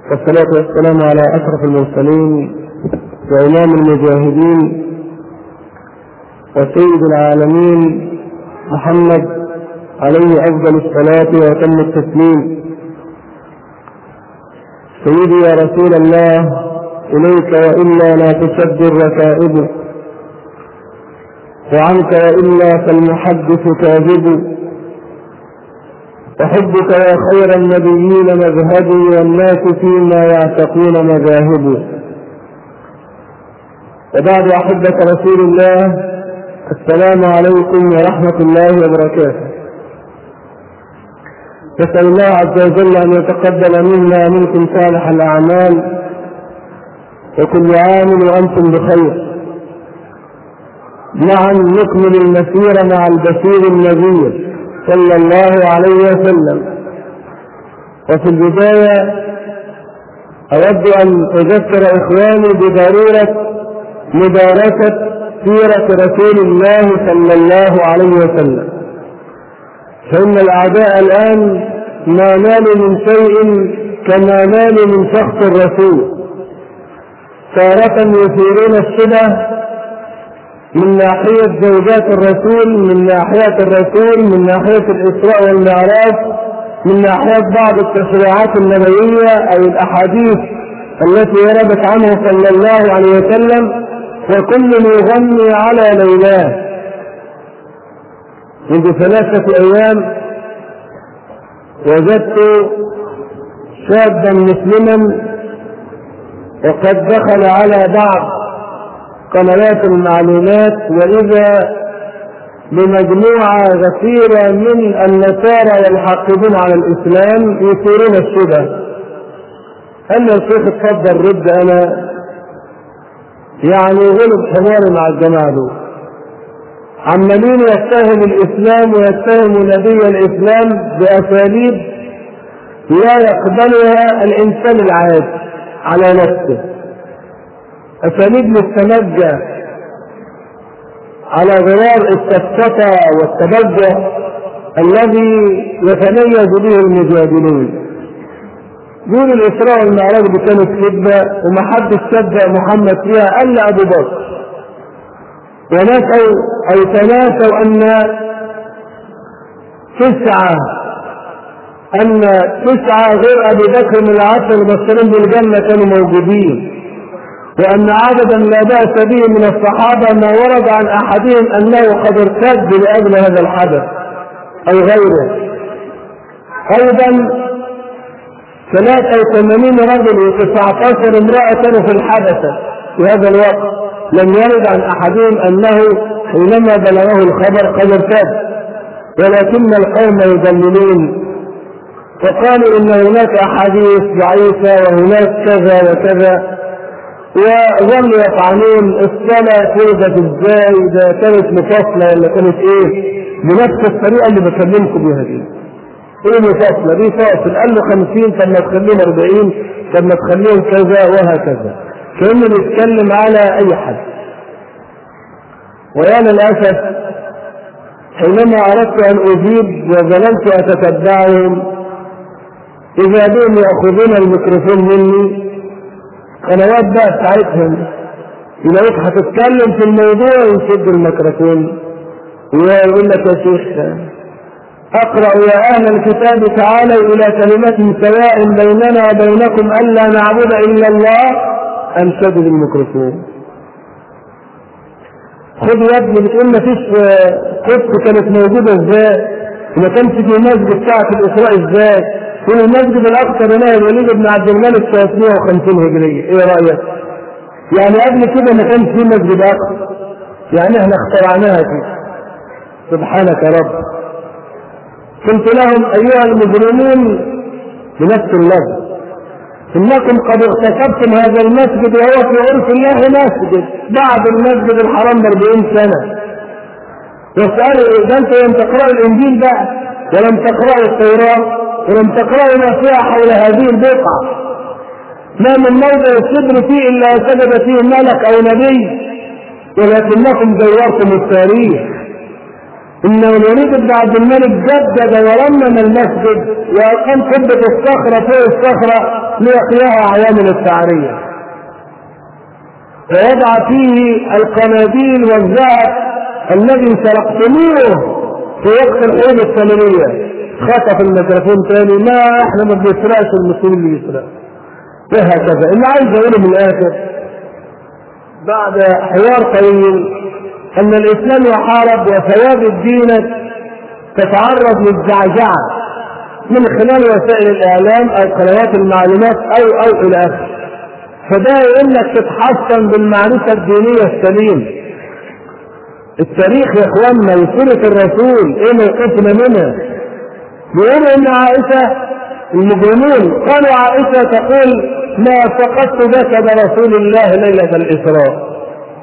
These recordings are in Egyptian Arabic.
والصلاة والسلام على أشرف المرسلين وإمام المجاهدين وسيد العالمين محمد عليه أفضل الصلاة وأتم التسليم سيدي يا رسول الله إليك وإلا لا تشد الركائب وعنك وإلا فالمحدث كاذب وحبك يا خير النبيين مذهبي والناس فيما يعتقون مذاهب وبعد أحبة رسول الله السلام عليكم ورحمة الله وبركاته نسأل الله عز وجل أن يتقبل منا منكم صالح الأعمال وكل عام وأنتم بخير نعم نكمل المسير مع البشير النذير صلى الله عليه وسلم وفي البداية أود أن أذكر إخواني بضرورة مدارسة سيرة رسول الله صلى الله عليه وسلم فإن الأعداء الآن ما نالوا من شيء كما نالوا من شخص الرسول تارة يثيرون الشبه من ناحية زوجات الرسول من ناحية الرسول من ناحية الإسراء والمعراج من ناحية بعض التشريعات النبوية أو الأحاديث التي وردت عنه صلى الله عليه وسلم وكل يغني على ليلاه منذ ثلاثة أيام وجدت شابا مسلما وقد دخل على بعض قنوات المعلومات وإذا بمجموعة غفيرة من النصارى والحاقدين على الإسلام يثيرون الشبه أن الشيخ اتفضل رد أنا يعني غلب حماري مع الجماعة دول عمالين يتهم الإسلام ويتهم نبي الإسلام بأساليب لا يقبلها الإنسان العادي على نفسه أساليب مستمجة على غرار السفسطة والتبجح الذي يتميز به المجادلين دون الإسراء والمعراج دي كانت كذبة ومحدش صدق محمد فيها إلا أبو بكر ونسوا أو تناسوا أن تسعة أن تسعة غير أبي بكر من العشر المبشرين بالجنة كانوا موجودين وأن عددا لا بأس به من الصحابة ما ورد عن أحدهم أنه قد ارتد لأجل هذا الحدث أو غيره أيضا ثلاثة وثمانين رجل وتسعة عشر امرأة كانوا في الحدثة في هذا الوقت لم يرد عن أحدهم أنه حينما بلغه الخبر قد ارتد ولكن القوم يدللون وقالوا ان هناك احاديث ضعيفه وهناك كذا وكذا وظلوا يطعنون الصلاه فرضت ازاي ده كانت مفاصله ولا كانت ايه بنفس الطريقه اللي بكلمكم بيها دي ايه مفاصله دي فاصل قال له 50 طب ما تخليهم 40 طب ما تخليهم كذا وهكذا كانه بيتكلم على اي حد ويا للاسف حينما اردت ان اجيب وظللت اتتبعهم إذا بهم يأخذون الميكروفون مني قنوات بقى بتاعتهم يلاقيك هتتكلم في الموضوع ويشد الميكروفون ويقول لك يا شيخ اقرأ يا أهل الكتاب تعالوا إلى كلمة سواء بيننا وبينكم ألا نعبد إلا الله أنشد الميكروفون خد يا ابني بتقول ما فيش قدس كانت موجودة ازاي وما كانش في مسجد ساعة الإسراء ازاي في المسجد الاقصى بناء الوليد بن عبد الملك 350 هجريه ايه رايك يعني قبل كده ما كانش في مسجد اقصى يعني احنا اخترعناها كده سبحانك يا رب قلت لهم ايها المجرمون بنفس اللفظ انكم قد اغتصبتم هذا المسجد وهو في عرف الله مسجد بعد المسجد الحرام ب 40 سنه واسالوا ده انتوا لم تقرأوا الانجيل بقى ولم تقرأوا التوراه ولم تقرأوا ما فيها حول هذه البقعة ما من موضع الصدر فيه إلا سجد فيه ملك أو نبي ولكنكم زورتم التاريخ إن الوليد بن عبد الملك جدد ورمم المسجد وأقام قبة الصخرة فوق الصخرة ليقيها عوامل التعرية ووضع فيه القناديل والذهب الذي سرقتموه في وقت الحروب الثمانية خطف الميكروفون تاني ما احنا ما بنسرقش المسلمين اللي يسرق وهكذا اللي عايز اقوله من الاخر بعد حوار طويل ان الاسلام يحارب وثوابت دينك تتعرض للزعزعه من خلال وسائل الاعلام او قنوات المعلومات او او الى اخره فده انك تتحصن بالمعرفه الدينيه السليمه التاريخ يا اخواننا وسنه الرسول ايه موقفنا منها بيقولوا ان عائشه المجرمون قالوا عائشه تقول ما فقدت جسد رسول الله ليله الاسراء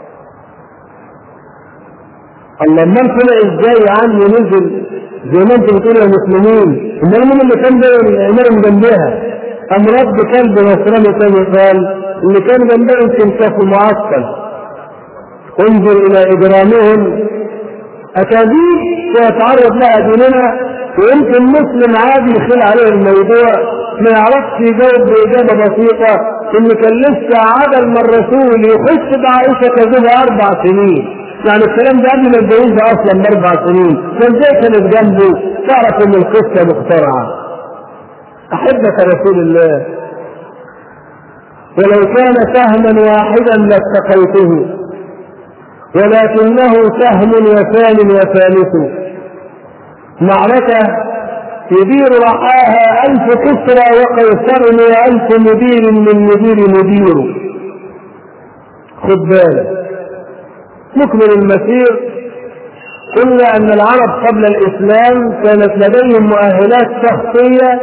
الله ما طلع ازاي عني نزل زي ما انتم بتقولوا يا مسلمين امال مين اللي كان امام جنبها ام رب كلب نصراني تاني قال اللي كان جنبها يمكن كفوا معسكر انظر الى اجرامهم اكاذيب سيتعرض لها ديننا ويمكن مسلم عادي يخيل عليه الموضوع ما يعرفش يجاوب باجابه بسيطه ان كان لسه عدل من الرسول يخش بعائشه كذبها اربع سنين يعني الكلام ده قبل ما يتجوزها اصلا باربع سنين كان زي كانت جنبه تعرف ان القصه مخترعه احبك رسول الله ولو كان سهما واحدا لاتقيته ولكنه سهم وثان وثالث معركة يدير رعاها ألف كسرى وقيصر وألف مدير من مدير مدير خد بالك نكمل المسير قلنا أن العرب قبل الإسلام كانت لديهم مؤهلات شخصية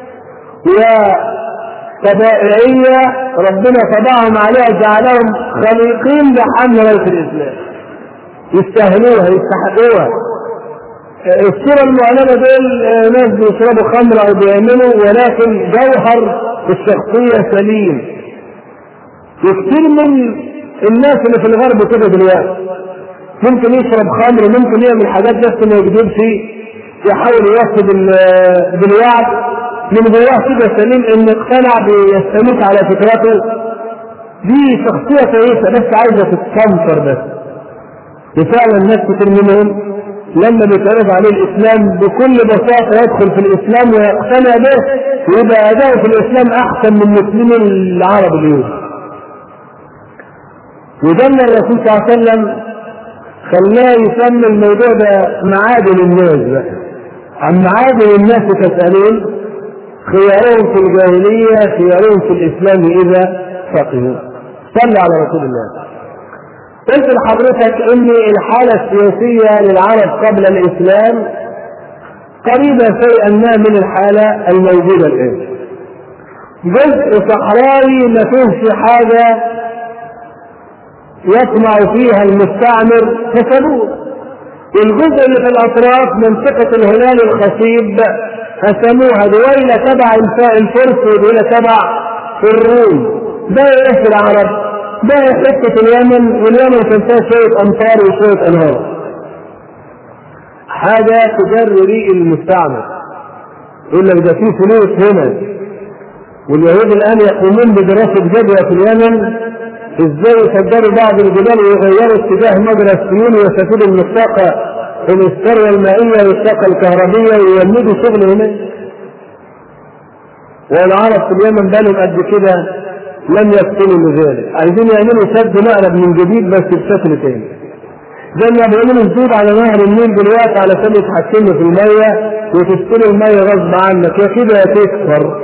وطبائعية ربنا طبعهم عليها جعلهم خليقين لحمل راية الإسلام يستاهلوها يستحقوها الصورة المعلنة دول ناس بيشربوا خمر أو بيعملوا ولكن جوهر الشخصية سليم وكثير من الناس اللي في الغرب كده دلوقتي ممكن يشرب خمر ممكن يعمل حاجات بس ما يكذبش يحاول يوصل بالوعد من جواه كده سليم ان اقتنع بيستميت على فكرته دي شخصية كويسة بس عايزة تتكنسر بس وفعلا الناس كتير منهم لما بيتعرض عليه الاسلام بكل بساطة يدخل في الاسلام ويقتنع به ويبقى اداؤه في الاسلام احسن من المسلمين العرب اليوم وجنة الرسول صلى الله عليه وسلم خلاه يسمي الموضوع ده معادن الناس بقى عن معادن الناس تسألون خيارهم في الجاهلية خيارهم في الإسلام إذا فقهوا صلى على رسول الله قلت لحضرتك ان الحالة السياسية للعرب قبل الإسلام قريبة شيئا ما من الحالة الموجودة الآن جزء صحراوي ما فيهش حاجة يطمع فيها المستعمر كسبوه الجزء اللي في الأطراف منطقة الهلال الخصيب قسموها دويلة تبع الفرس ودويلة تبع الروم ده ايه في العرب ده حتة اليمن واليمن كان فيها شوية أمطار وشوية أنهار حاجة تجر ريق المستعمر يقول لك ده في فلوس هنا واليهود الآن يقومون بدراسة جدوى في اليمن ازاي يفجروا بعض الجبال ويغيروا اتجاه مجرى السيول ويستفيدوا من الطاقة الثروة المائية والطاقة الكهربية ويولدوا شغل هناك والعرب في اليمن بقالهم قد كده لم يفصلوا لذلك عايزين يعملوا سد مقلب من جديد بس بشكل تاني زي ما بيعملوا الزود على نهر النيل دلوقتي علشان يتحكموا في المية وتشتري المية غصب عنك يا كده يا تكفر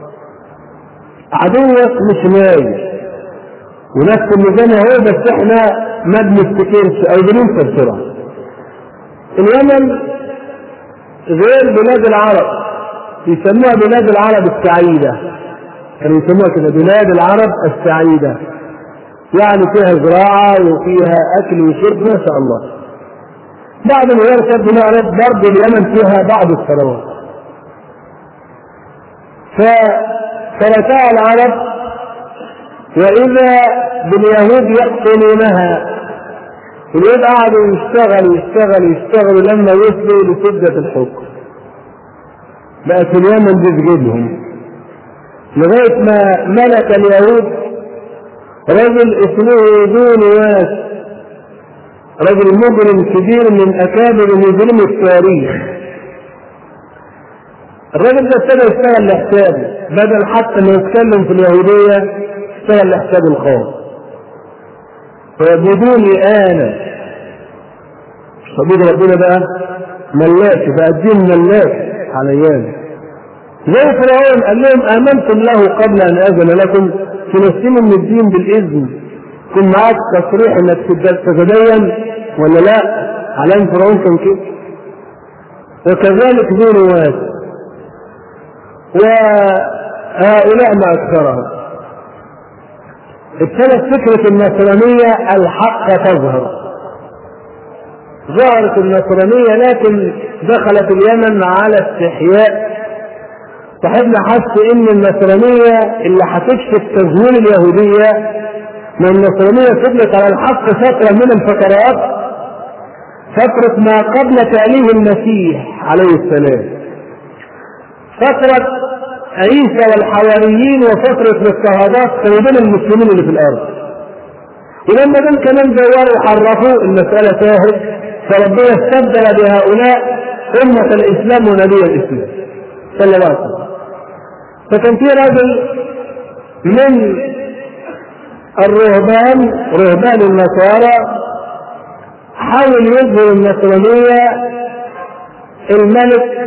عدوك مش نايم ونفس النظام اهو بس احنا ما بنفتكرش او بننسى بسرعه اليمن غير بلاد العرب يسموها بلاد العرب السعيدة كانوا يسموها كده بلاد العرب السعيدة يعني فيها زراعة وفيها أكل وشرب ما شاء الله بعد ما يركب بنعرف برضه اليمن فيها بعض الثروات فتركها العرب وإذا باليهود يقتلونها اليهود قعدوا يشتغلوا يشتغلوا يشتغلوا لما وصلوا لسدة الحكم بقت اليمن بتجيبهم لغاية ما ملك اليهود رجل اسمه ذو نواس رجل مجرم كبير من أكابر مجرم التاريخ الراجل ده ابتدى يشتغل لحسابه بدل حتى ما يتكلم في اليهودية اشتغل لحسابه الخاص فبدون انا صديق ربنا بقى ملاك بقى الدين ملاك على ايامه زي فرعون قال لهم امنتم له قبل ان اذن لكم تنسلوا من الدين بالاذن يكون معاك تصريح انك تتدين ولا لا على ان فرعون كان كده وكذلك ذو نواس وهؤلاء ما اكثرهم ابتدت فكرة النصرانية الحق تظهر ظهرت النصرانية لكن دخلت اليمن على استحياء صاحبنا حس ان النصرانية اللي هتكشف تزوير اليهودية ما النصرانية فضلت على الحق فترة من الفترات فترة ما قبل تأليه المسيح عليه السلام فترة عيسى والحواريين وفترة الاضطهادات كانوا بين المسلمين اللي في الأرض ولما دول كمان دوروا وحرفوا المسألة تاهت فربنا استبدل بهؤلاء أمة الإسلام ونبي الإسلام صلى الله عليه وسلم فكان في رجل من الرهبان رهبان النصارى حاول يظهر النصرانية الملك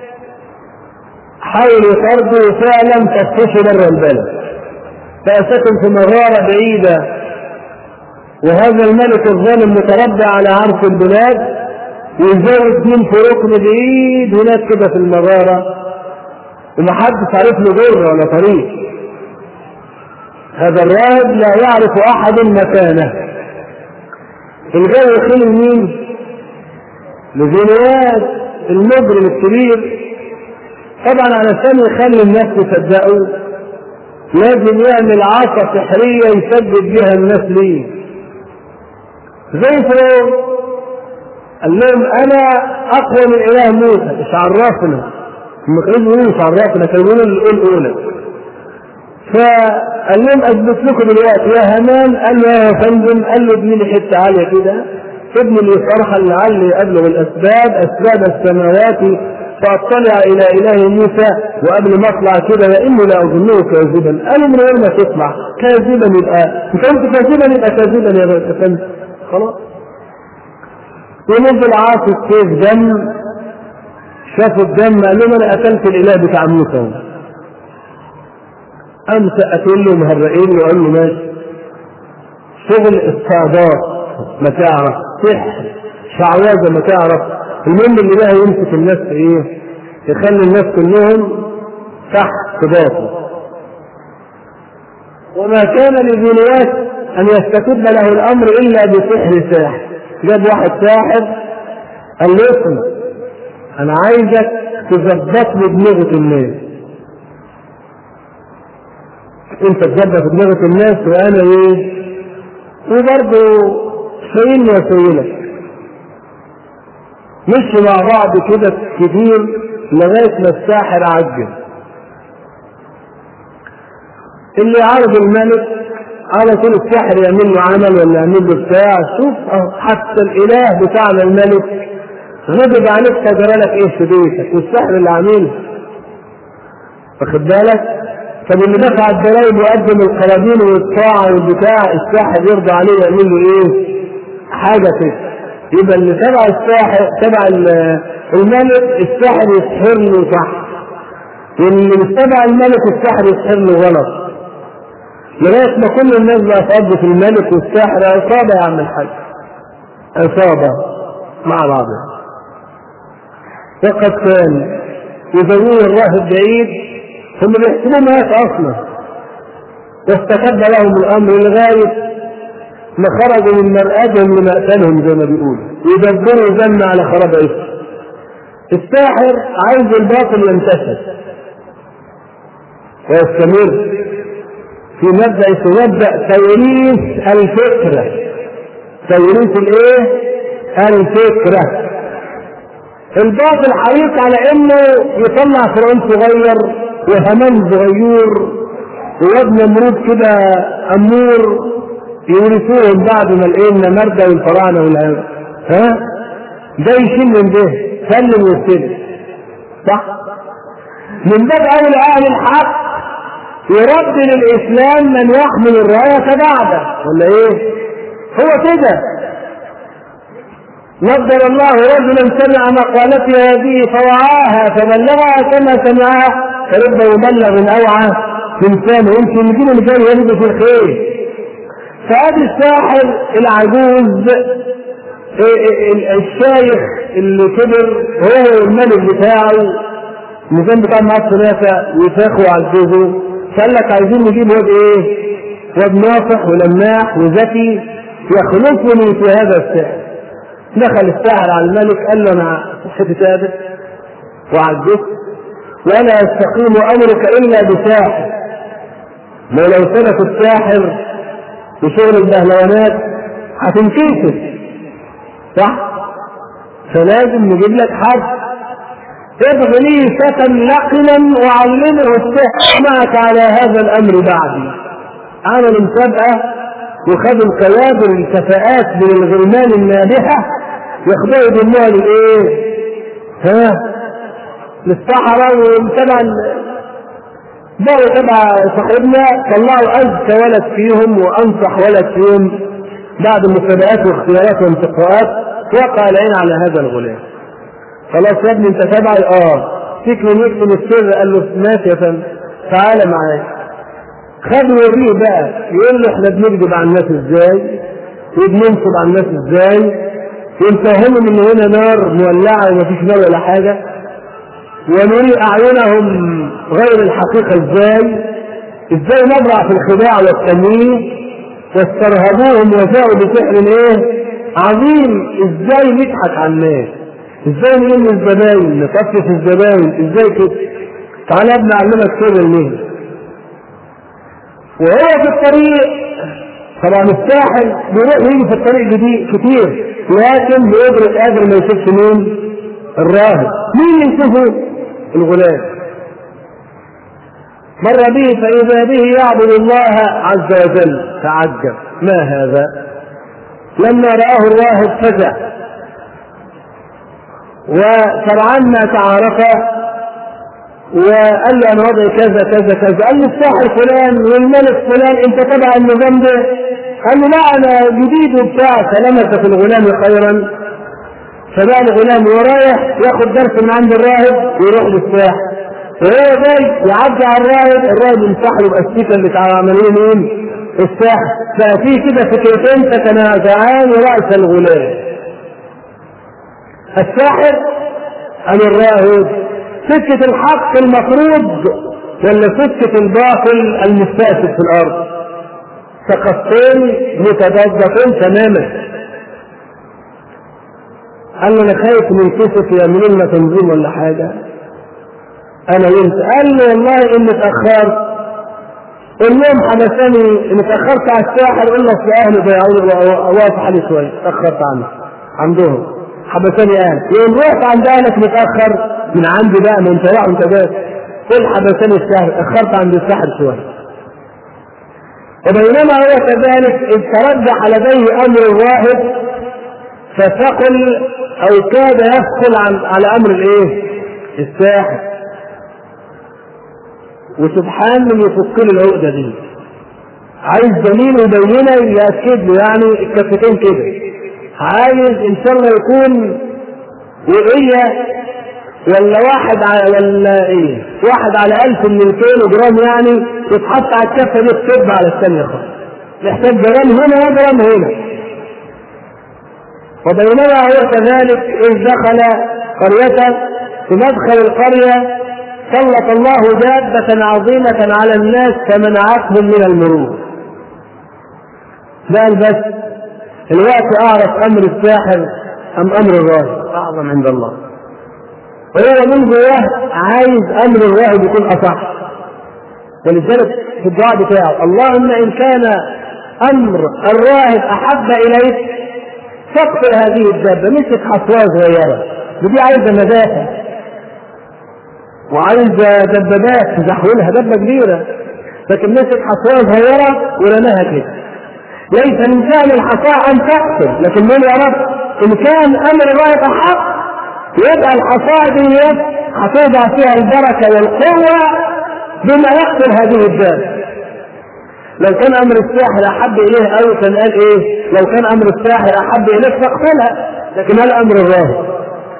حاول يطرده وفعلا فتشوا بره البلد فأسكن في مغارة بعيدة وهذا الملك الظالم متربع على عرش البلاد ويزود من في ركن بعيد هناك كده في المغارة ومحدش عارف له جر ولا طريق هذا الراهب لا يعرف أحد مكانه الجو خيل مين؟ لزنوات المجرم الكبير طبعا علشان يخلي الناس يصدقوا لازم يعمل عصا سحرية يثبت بها الناس ليه زي فرعون قال لهم انا اقوى من اله موسى مش عرفنا هم كانوا يقولوا مش عرفنا كانوا يقولوا الاول اولى فقال لهم اثبت لكم دلوقتي يا همان قال له يا فندم قال له ابني لي حته عاليه كده ابني لي صرحا لعلي ابلغ الاسباب اسباب السماوات فاطلع الى اله موسى وقبل ما اطلع كده واني لا اظنه كاذبا قالوا من غير ما تطلع كاذبا يبقى ان كنت كاذبا يبقى كاذبا يا فندم خلاص ونزل عاصي السيف دم شاف الدم قال لهم انا قتلت الاله بتاع موسى قام سقفين له مهرقين وقال له ماشي شغل استعباط ما تعرف سحر شعوذه ما تعرف المهم ان الله يمسك الناس في ايه؟ يخلي الناس كلهم تحت باطل وما كان لذنيات ان يستتب له الامر الا بسحر ساحر جاب واحد ساحر قال له اسمع انا عايزك تظبط لي دماغة الناس انت تظبط دماغة الناس وانا ايه وبرضه شايلني وسيلك مشوا مع بعض كده كتير لغاية ما الساحر عجز اللي عرض الملك على طول الساحر يعمل له عمل ولا يعمل له بتاع شوف حتى الاله بتاعنا الملك غضب عليك فجرى لك ايه في بيتك والسحر اللي عامله واخد بالك طب اللي دفع الضرايب وقدم القرابين والطاعه والبتاع الساحر يرضى عليه يعمل له ايه؟ حاجه كده يبقى اللي تبع الساحر تبع الملك الساحر يسحر له صح واللي مش تبع الملك الساحر يسحر له غلط لغايه ما كل الناس بقى تقضي في الملك والساحر عصابه يا عم الحاج عصابه مع بعضها وقد كان يزورون الراهب بعيد هم بيحسبوه مات اصلا واستكب لهم الامر لغايه ما خرجوا من مرآتهم لمأتلهم زي ما بيقولوا يدبروا ذم على خراب عيسى الساحر عايز الباطل ينتشر ويستمر في مبدأ اسمه مبدأ توريث الفكرة توريث الايه؟ الفكرة الباطل حريص على انه يطلع فرعون صغير وهمان صغير وواد نمرود كده امور يورثوهم بعد ما لقينا مردة والفراعنة والهوى ها ده يشيل من ده سلم واستلم صح من باب اولى اهل الحق يرد للاسلام من يحمل الرايه بعده ولا ايه هو كده نظر الله رجلا سمع مقالتي هذه فوعاها فبلغها كما سمعها فرب مبلغ اوعى من ثاني يمكن يجيب اللي كان يجد في الخير فادي الساحر العجوز الشايخ اللي كبر هو الملك بتاعه الميزان بتاع معاه ثلاثة ويفاخوا على الجوزه قال لك عايزين نجيب واد ايه؟ واد ناصح ولماح وذكي يخلفني في هذا السحر. دخل الساحر على الملك قال له انا صحتي ثابت وعجزت ولا يستقيم امرك الا بساحر. ما لو سلك الساحر وشغل البهلوانات هتنكسر صح؟ فلازم نجيب لك حد ابغ لي سكن لقنا وعلمه السحر معك على هذا الامر بعدي عملوا مسابقه وخدوا الكوادر الكفاءات من الغلمان النابحه ياخدوها يضموها للايه؟ ها؟ للصحراء وطبعا بقوا تبع صاحبنا طلعوا اذكى ولد فيهم وانصح ولد فيهم بعد مسابقات واختيارات وانتقاءات وقع العين على هذا الغلام خلاص يا ابني انت تبعي اه فيك من يكتم السر قال له ماشي يا فندم تعالى معايا خد وريه بقى يقول له احنا بنكذب على الناس ازاي وبننصب على الناس ازاي ونفهمهم ان هنا نار مولعه ومفيش نار ولا حاجه ونري اعينهم غير الحقيقه ازاي ازاي نبرع في الخداع والتمييز واسترهبوهم وجاءوا بسحر ايه عظيم ازاي نضحك على الناس ازاي نلم الزباين نطفش الزباين ازاي كده تعالى يا ابني اعلمك سر المهنه وهو في الطريق طبعا الساحل بيروح يجي في الطريق جديد كتير لكن بيدرك قادر ما يشوفش مين الراهب مين اللي يشوفه الغلام مر به فإذا به يعبد الله عز وجل تعجب ما هذا لما رآه الراهب فزع وسرعان ما تعارفا وقال له انا وضعي كذا كذا كذا قال له الساحر فلان والملك فلان انت تبع النظام ده قال له لا انا جديد وبتاع فلمس في الغلام خيرا فبقى الغلام ورايح ياخد درس من عند الراهب ويروح للساحر وهو جاي يعدي على الراهب الراهب يمسح له باستيكه اللي عملوه مين؟ الساحر بقى في كده فكرتين تتنازعان راس الغلام الساحر ام الراهب سكة الحق المفروض ولا سكة الباطل المستأسد في الأرض ثقافتين متضادتين تماما قال له انا خايف من كسف يعملوا لنا تنظيم ولا حاجه انا وانت قال له والله اني اتاخرت اليوم حبسني ان اتاخرت على الساحر قلنا اصل اهلي ضيعوني واقف عليه شويه اتاخرت عنه عندهم حبسني اهل يوم رحت عند اهلك متاخر من عندي بقى ما انت رايح انت بقى قل حبسني الساحر اخرت عند الساحر شويه وبينما هو كذلك اذ ترجح لديه امر الراهب فثقل او كاد يثقل عن على امر الايه؟ الساحر وسبحان من يفك له العقده دي عايز دليل وبينه ياكد له يعني الكفتين كده عايز ان شاء الله يكون وقية ولا واحد على ولا ايه واحد على ألف من الكيلو جرام يعني يتحط على الكفة دي الطب على الثانية خالص محتاج جرام هنا وجرام هنا وبينما هو كذلك إذ دخل قرية في مدخل القرية سلط الله دابة عظيمة على الناس فمنعتهم من المرور قال بس الوقت أعرف أمر الساحر أم أمر الراهب أعظم عند الله وهو من جواه عايز أمر الراهب يكون أصح ولذلك في الدعاء بتاعه اللهم إن كان أمر الراهب أحب إليك فاقتل هذه الدابة مسك حصواه صغيرة ودي عايزة مدافع وعايزه دبابات تزحولها دبه كبيره لكن مسك حصايه صغيره ورماها كده ليس من شان الحصاه ان تقتل لكن من يعرف ان كان امر الله حق يبقى الحصاه دي هتوضع فيها البركه والقوه بما يقتل هذه الدابه لو كان امر الساحر احب اليه او كان قال ايه لو كان امر الساحر احب اليك فاقتلها لكن هل امر الله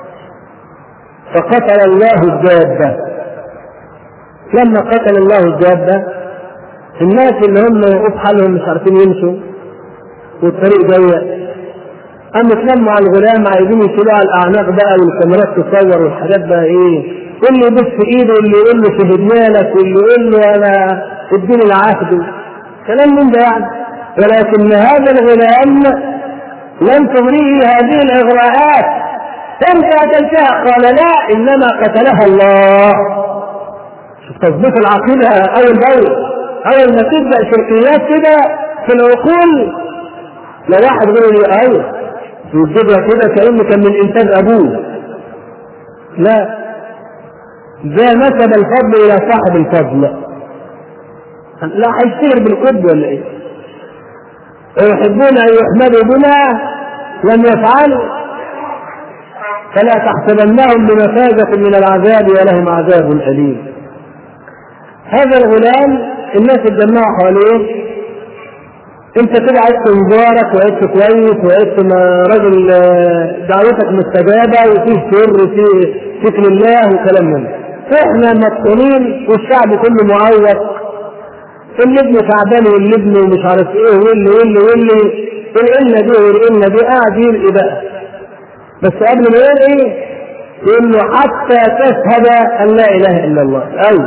فقتل الله الدابه لما قتل الله الدابه الناس اللي هم وقف حالهم مش عارفين يمشوا والطريق ضيق قام اتلموا على الغلام عايزين يشيلوا على الاعناق بقى والكاميرات تصور والحاجات بقى ايه واللي يبص في ايده واللي يقول له شهدنا لك واللي يقول له انا اديني العهد كلام من ده يعني ولكن هذا الغلام لم تغريه هذه الاغراءات انت قتلتها قال لا انما قتلها الله شوف تثبيت العقيده اول باول اول ما تبدا شركيات كده في العقول لو واحد يقول لي ايوه يجيبها كده كانه كان من انتاج ابوه لا ده نسب الفضل الى صاحب الفضل لا هيشتهر بالقد ولا ايه ويحبون ان يحمدوا بما لم يفعلوا فلا تحسبنهم بمفازة من العذاب ولهم عذاب أليم هذا الغلام الناس اتجمعوا حواليه انت كده عشت مبارك وعشت كويس وعشت راجل دعوتك مستجابه وفيه سر في شكر الله وكلام من احنا مطحونين والشعب كله معوق اللي ابنه تعبان واللي ابنه مش عارف ايه واللي واللي واللي والقلة دي والقلة دي قاعد يلقي بقى بس قبل ما يلقي يقول له حتى تشهد ان لا اله الا الله او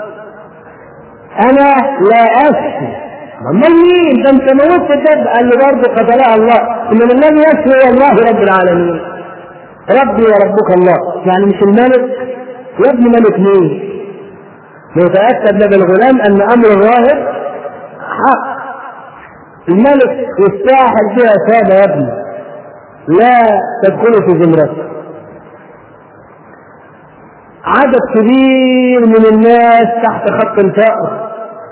انا لا اشهد امال مين ده انت موت الدب قال له برضه قتلها الله ان الذي يشفي هو الله رب العالمين ربي وربك الله يعني مش الملك يا ابن ملك مين ليتأكد لدى الغلام أن أمر الراهب حق الملك والساحر فيها سادة يا ابني لا تدخلوا في زمرته عدد كبير من الناس تحت خط الفقر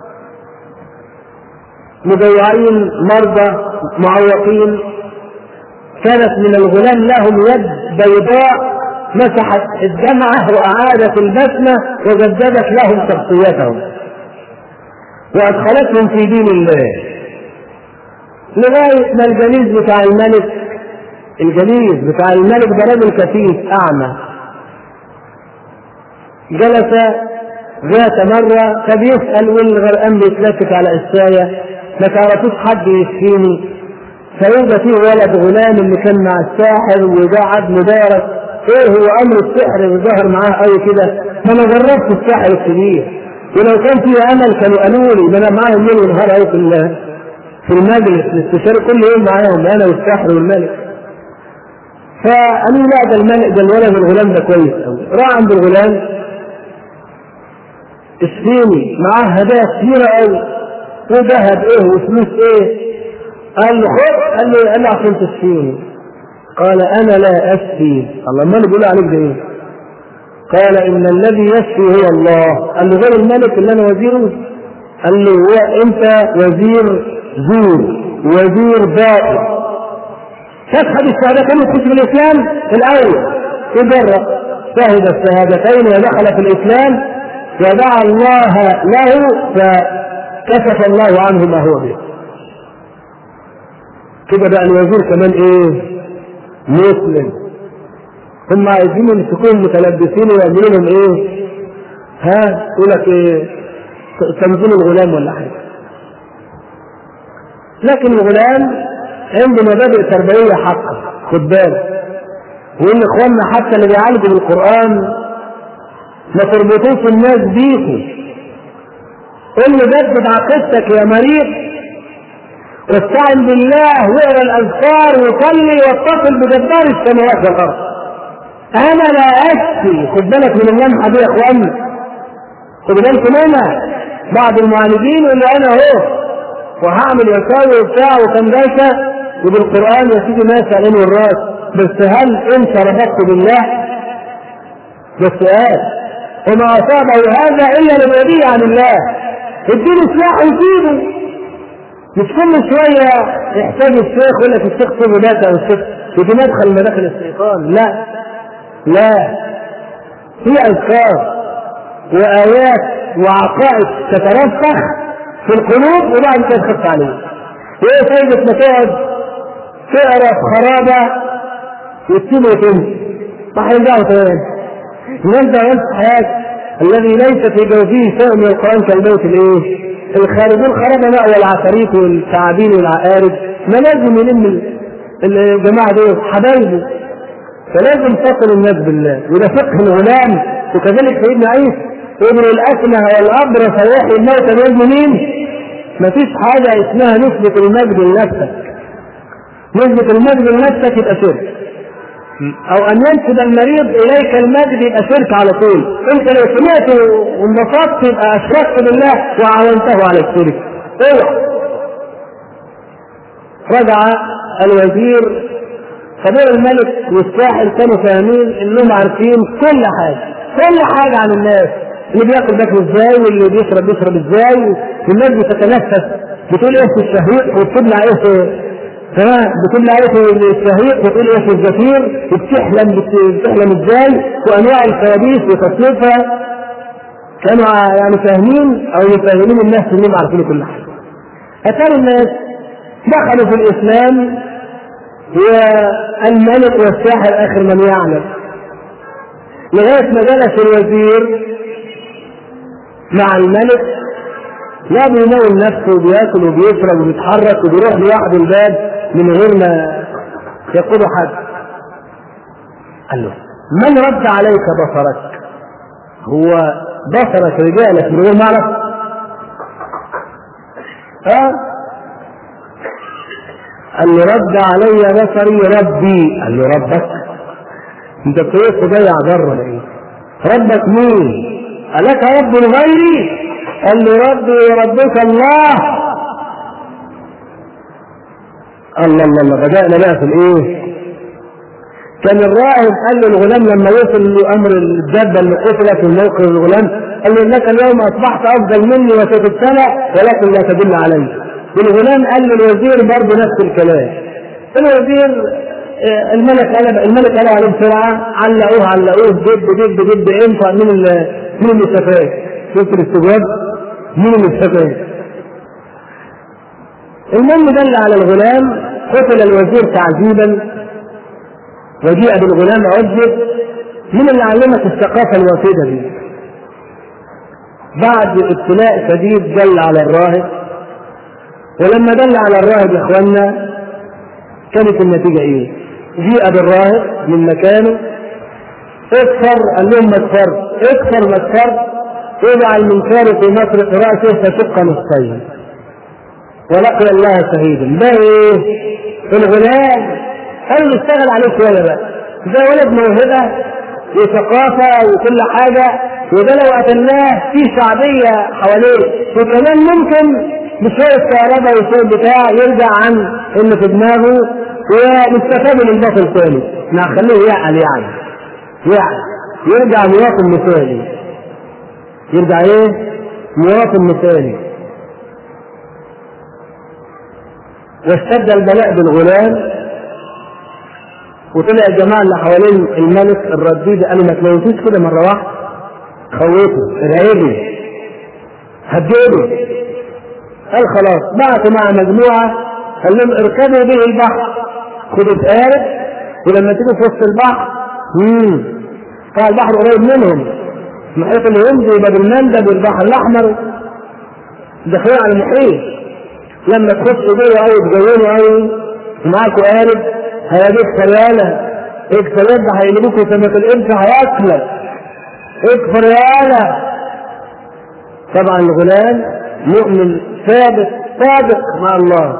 مضيعين مرضى معوقين كانت من الغلام لهم يد بيضاء مسحت الدمعة وأعادت البسمة وجددت لهم شخصيتهم وأدخلتهم في دين الله لغاية ما الجليس بتاع الملك الجليس بتاع الملك ده راجل كفيف أعمى جلس ذات مرة فبيسأل والغرقان بيتلفت على الساية ما تعرفوش حد يشفيني فيبقى فيه ولد غلام اللي كان مع الساحر وقعد مبارك ايه هو امر السحر اللي ظهر معاه قوي كده ما انا جربت السحر الكبير ولو كان فيه امل كانوا قالوا لي ده انا معاهم ليل ونهار قوي في في المجلس الاستشاري كل يوم معاهم انا والسحر والملك فقالوا لا ده الملك ده الولد الغلام ده كويس قوي راح عند الغلام اشفيني معاه هدايا كثيره قوي وذهب ايه وفلوس ايه قال له خد قال له قال له عشان تشفيني قال انا لا اشفي الله ما بيقول عليك ده ايه قال ان الذي يشفي هو الله قال له غير الملك اللي انا وزيره قال له هو انت وزير زور وزير بائر تشهد الشهادتين وتخش في الاسلام الاول تجرب شهد الشهادتين ودخل في الاسلام ودعا الله له فكشف الله عنه ما هو به كده بقى الوزير كمان ايه مسلم هم عايزين يمسكوهم متلبسين ويعملوا لهم ايه؟ ها يقول لك ايه؟ تنزيل الغلام ولا حاجه. لكن الغلام عنده مبادئ تربويه حقا خد بالك. وان اخواننا حتى اللي بيعالجوا بالقران ما تربطوش الناس بيكم. قل له جدد عقيدتك يا مريض واستعن بالله واقرا الاذكار وصلي واتصل بجبار السماوات والارض انا لا اشفي خد بالك من اللمحه دي يا اخوانا خد بالكم منها بعض المعالجين يقول انا اهو وهعمل واساوي وبتاع وكنداسه وبالقران يا سيدي ماشي على والراس بس هل انت ربطت بالله؟ ده السؤال وما أصابه هذا إلا للوديع عن الله اديله سلاح وسيبه مش كل شوية يحتاج الشيخ يقول لك الشيخ سيبه ده أو الشيخ يجي مدخل مداخل الشيطان لا لا هي أذكار وآيات وعقائد تترسخ في القلوب وبعد كده تخف عليه وايه فايدة ما تقعد تقرا في خرابة وتسيبه وتمشي ما هيرجعوا تاني يرجع ينصح حياتك الذي ليس في جوفه شيء من القرآن كالبيت الايه؟ الخارجون خرابة مأوى العفاريت والثعابين والعقارب ما لازم يلم الجماعة دول حبايبه فلازم تصل الناس بالله وده فقه الغلام وكذلك سيدنا عيسى ابن الأكمه والأبرص ويحيي الموتى بإذن مين؟ مفيش حاجة اسمها نسبة المجد لنفسك نسبة المجد لنفسك يبقى شرك أو أن ينسب المريض إليك المجد يبقى شرك على طول أنت لو سمعت وانبسطت يبقى أشركت بالله وعاونته على الشرك اوعى رجع الوزير خبير الملك والساحل كانوا فاهمين انهم عارفين كل حاجه كل حاجه عن الناس اللي بياكل بياكل ازاي واللي بيشرب بيشرب ازاي والناس بتتنفس بتقول ايه في الشهيق وبتبلع ايه في تمام بتبلع ايه في الشهيق وتقول ايه في الزفير وبتحلم بتحلم ازاي وانواع الكوابيس وتصنيفها كانوا يعني فاهمين او يفهمون الناس انهم عارفين كل حاجه اتاري الناس دخلوا في الاسلام والملك والساحر اخر من يعلم لغايه ما جلس الوزير مع الملك لا بينول نفسه وبياكل وبيشرب وبيتحرك وبيروح لوحده الباب من غير ما يقوله حد قال له من رد عليك بصرك هو بصرك رجالك من غير معرف ها قال له رد علي بصري ربي قال له ربك انت بتقول تضيع ضر ايه ربك مين ألك رب غيري قال له ربي وربك الله الله الله الله بدأنا بقى في الايه كان الراهب قال له الغلام لما وصل له امر الدابه اللي قتلت في موقف الغلام قال له انك اليوم اصبحت افضل مني وفي السنه ولكن لا تدل علي الغلام قال للوزير برضه نفس الكلام الوزير الملك قال الملك قال عليه بسرعه علقوه علقوه دب دب دب انفع من مين اللي استفاد؟ شفت الاستجواب؟ مين اللي استفاد؟ المهم دل على الغلام قتل الوزير تعذيبا وجيء بالغلام عذب من اللي علمك الثقافه الوافده دي بعد ابتلاء شديد دل على الراهب ولما دل على الراهب يا اخوانا كانت النتيجه ايه؟ جيء بالراهب من مكانه اكثر قال لهم ما تفر اكثر ما تفر وضع المنكار في مطرق راسه فشق نصفين ولقي الله شهيدا ده ايه؟ الغلام قال له اشتغل عليه شويه بقى ده ولد موهبه وثقافه وكل حاجه وده لو قتلناه في شعبيه حواليه وكمان ممكن بشويه كهرباء وشويه بتاع يرجع عن اللي في دماغه ونستفاد من البطل تاني نخليه يعقل يعني يعني يرجع مواطن مثالي يرجع ايه مواطن مثالي واشتد البلاء بالغلام وطلع الجماعة اللي حوالين الملك الرديد قالوا ما تموتوش كده مرة واحدة خوفوا ارعبوا هددوا قال خلاص بعثوا مع مجموعة قال لهم اركبوا به البحر خدوا قارب ولما تيجوا في وسط البحر امم طبعا البحر قريب منهم المحيط اللي يمضي يبقى بالمندب والبحر الاحمر داخلين على المحيط لما تخشوا جوه قوي تجولوا قوي ومعاكوا قارب هيجيب خيالة اكسر يد هيجيبوكوا سمك القرش هياكلك اكفر يالا طبعا الغلام مؤمن ثابت صادق مع الله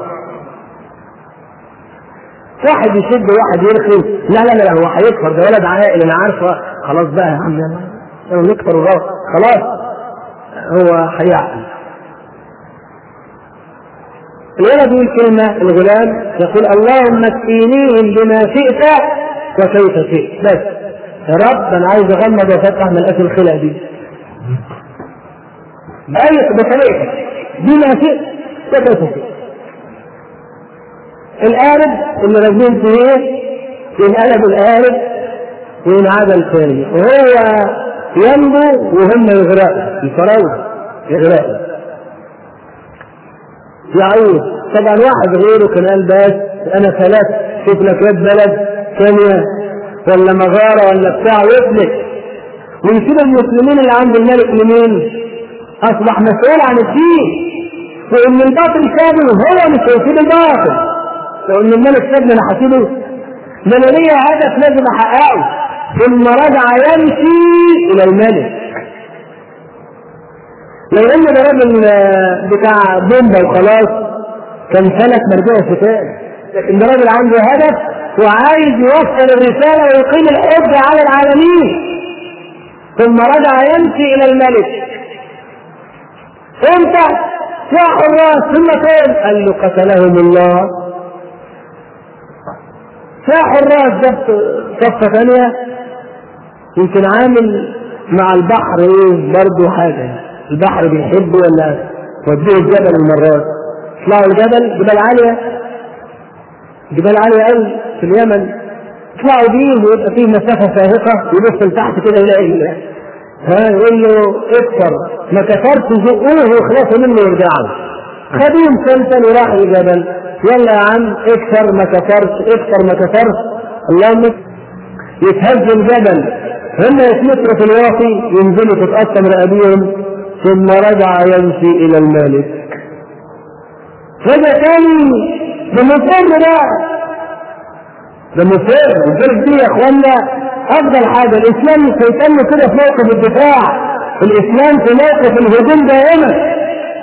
واحد يشد واحد يرخي لا لا لا هو هيكفر ده ولد عاقل انا عارفه خلاص بقى يا عم يلا نكفر وغلط خلاص هو هيعقل الولد يقول كلمة الغلام يقول اللهم اكفينيهم بما شئت وكيف شئت بس يا رب انا عايز اغمض وافتح من الاكل الخلق دي بأي بطريقة دي ما شئت تتفق القارب اللي راكبين فيه ينقلب القارب وينعدل تاني وهو ينبو وهم يغرقوا يفروا يغرقوا يعود طبعا واحد غيره كان قال بس انا ثلاث شوف لك يد بلد ثانية ولا مغارة ولا بتاع ويفلت ويسيب المسلمين اللي عند الملك لمين؟ اصبح مسؤول عن الدين وان الباطل كامل هو مش هيسيب الباطل وان الملك سابني انا هسيبه ده انا ليا هدف لازم احققه ثم رجع يمشي الى الملك لو ان ده راجل بتاع بومبا وخلاص كان سلك مرجعه فتاة لكن ده راجل عنده هدف وعايز يوصل الرسالة ويقيم الحجة على العالمين ثم رجع يمشي إلى الملك امتى؟ يا حراس ثم فين؟ قال له قتلهم الله يا حراس جبت صفة ثانية يمكن عامل مع البحر ايه برضه حاجة البحر بيحبه ولا وديه الجبل المرات يطلعوا الجبل جبال عالية جبال عالية قوي في اليمن يطلعوا بيه ويبقى فيه مسافة فاهقة يبص لتحت كده يلاقي ها يقول له اكثر ما كفرت زقوه ويخلصوا منه ويرجعوا خدوهم سلسل وراح الجبل يلا يا عم اكثر ما كفرت اكثر ما كفرت اللهم يتهز الجبل هم يتمتروا في الواقي ينزلوا تتقسم رقابيهم ثم رجع يمشي الى الملك رجع تاني ده مصر بقى ده مصر ولذلك دي يا اخوانا افضل حاجه الاسلام مش هيتم كده في موقف الدفاع الاسلام في موقف الهجوم دائما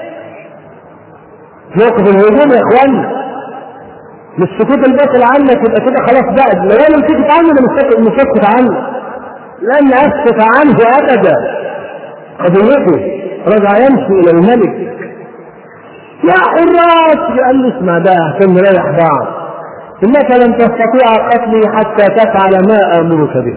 موقف الهجوم يا اخوانا مش سكوت الباطل عنك يبقى كده خلاص بقى لو انا مسكت عنه انا مش مسكت عنه لن اسكت عنه ابدا قضيته رجع يمشي الى الملك يا حراس قال له اسمع بقى عشان نريح بعض انك لن تستطيع قتلي حتى تفعل ما امرك به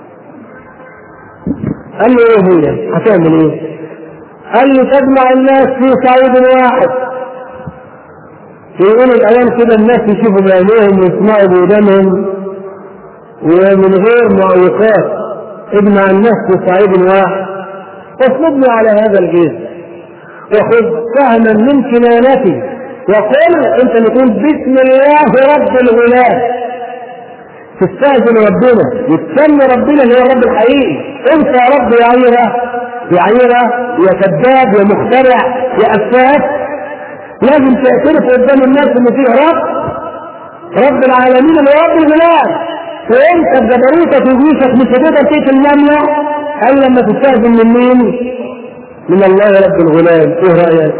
قال له ايه هي هتعمل ايه قال له تجمع الناس في صعيد واحد يقول الايام كده الناس يشوفوا بعينيهم ويسمعوا بودانهم ومن غير معوقات اجمع الناس في صعيد واحد واصلبني على هذا الجيش وخذ سهما من كنانتي وقل انت نقول بسم الله رب الغلام تستأذن ربنا وتسمي ربنا اللي هو الرب الحقيقي انت يا رب يا عيرة يا عيرة يا كذاب يا مخترع يا أفاك لازم تعترف قدام الناس ان فيه رب رب العالمين اللي هو رب الغلام وانت بجبروتك وجيشك مش هتقدر تقتل النملة الا لما تستأذن من مين؟ من الله رب الغلام ايه رأيك؟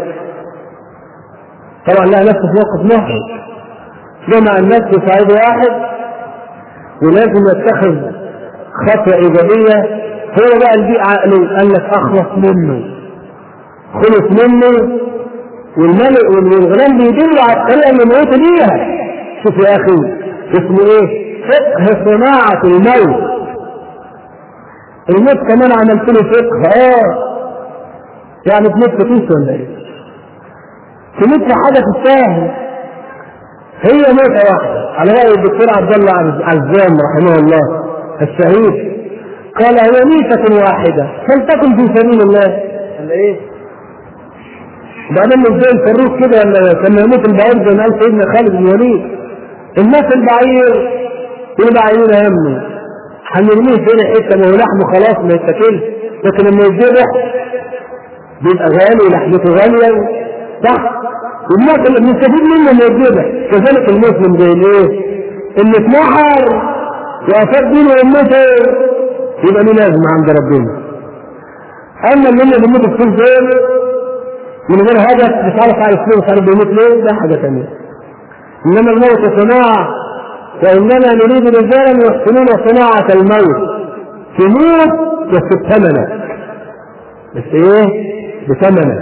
طبعا لها نفس في موقف محرج جمع الناس في صعيد واحد ولازم يتخذ خطوة إيجابية هو بقى اللي عقله قال لك أخلص منه خلص منه والملك والغلام بيدلوا على الطريقة اللي موت بيها شوف يا أخي اسمه إيه؟ فقه صناعة الموت الموت كمان عملت له فقه اه يعني تموت كيس ولا ايه؟ تموت في حاجة تستاهل هي موتة واحدة على رأي الدكتور عبد الله عزام رحمه الله الشهيد قال هي ميتة واحدة فلتكن في سبيل الله ولا ايه؟ وبعدين مش زي الفروق كده ولا كان يموت البعير زي ما قال سيدنا خالد بن الوليد الناس البعير البعير همه هنرميه فين حته ما هو لحمه خلاص ما يتاكلش لكن لما يتذبح بيبقى غالي ولحمته غاليه صح والناس اللي بنستفيد منه ما يتذبح كذلك المسلم زي الايه؟ اللي اتنحر وافاد دينه وامته يبقى له لازمه عند ربنا اما اللي بيموت في دول من غير هدف مش عارف عارف ليه مش عارف بيموت ليه ده حاجه ثانيه انما الموت صناعه وانما نريد رجالا يحسنون صناعه الموت تموت بس بثمنك بس ايه؟ بثمنك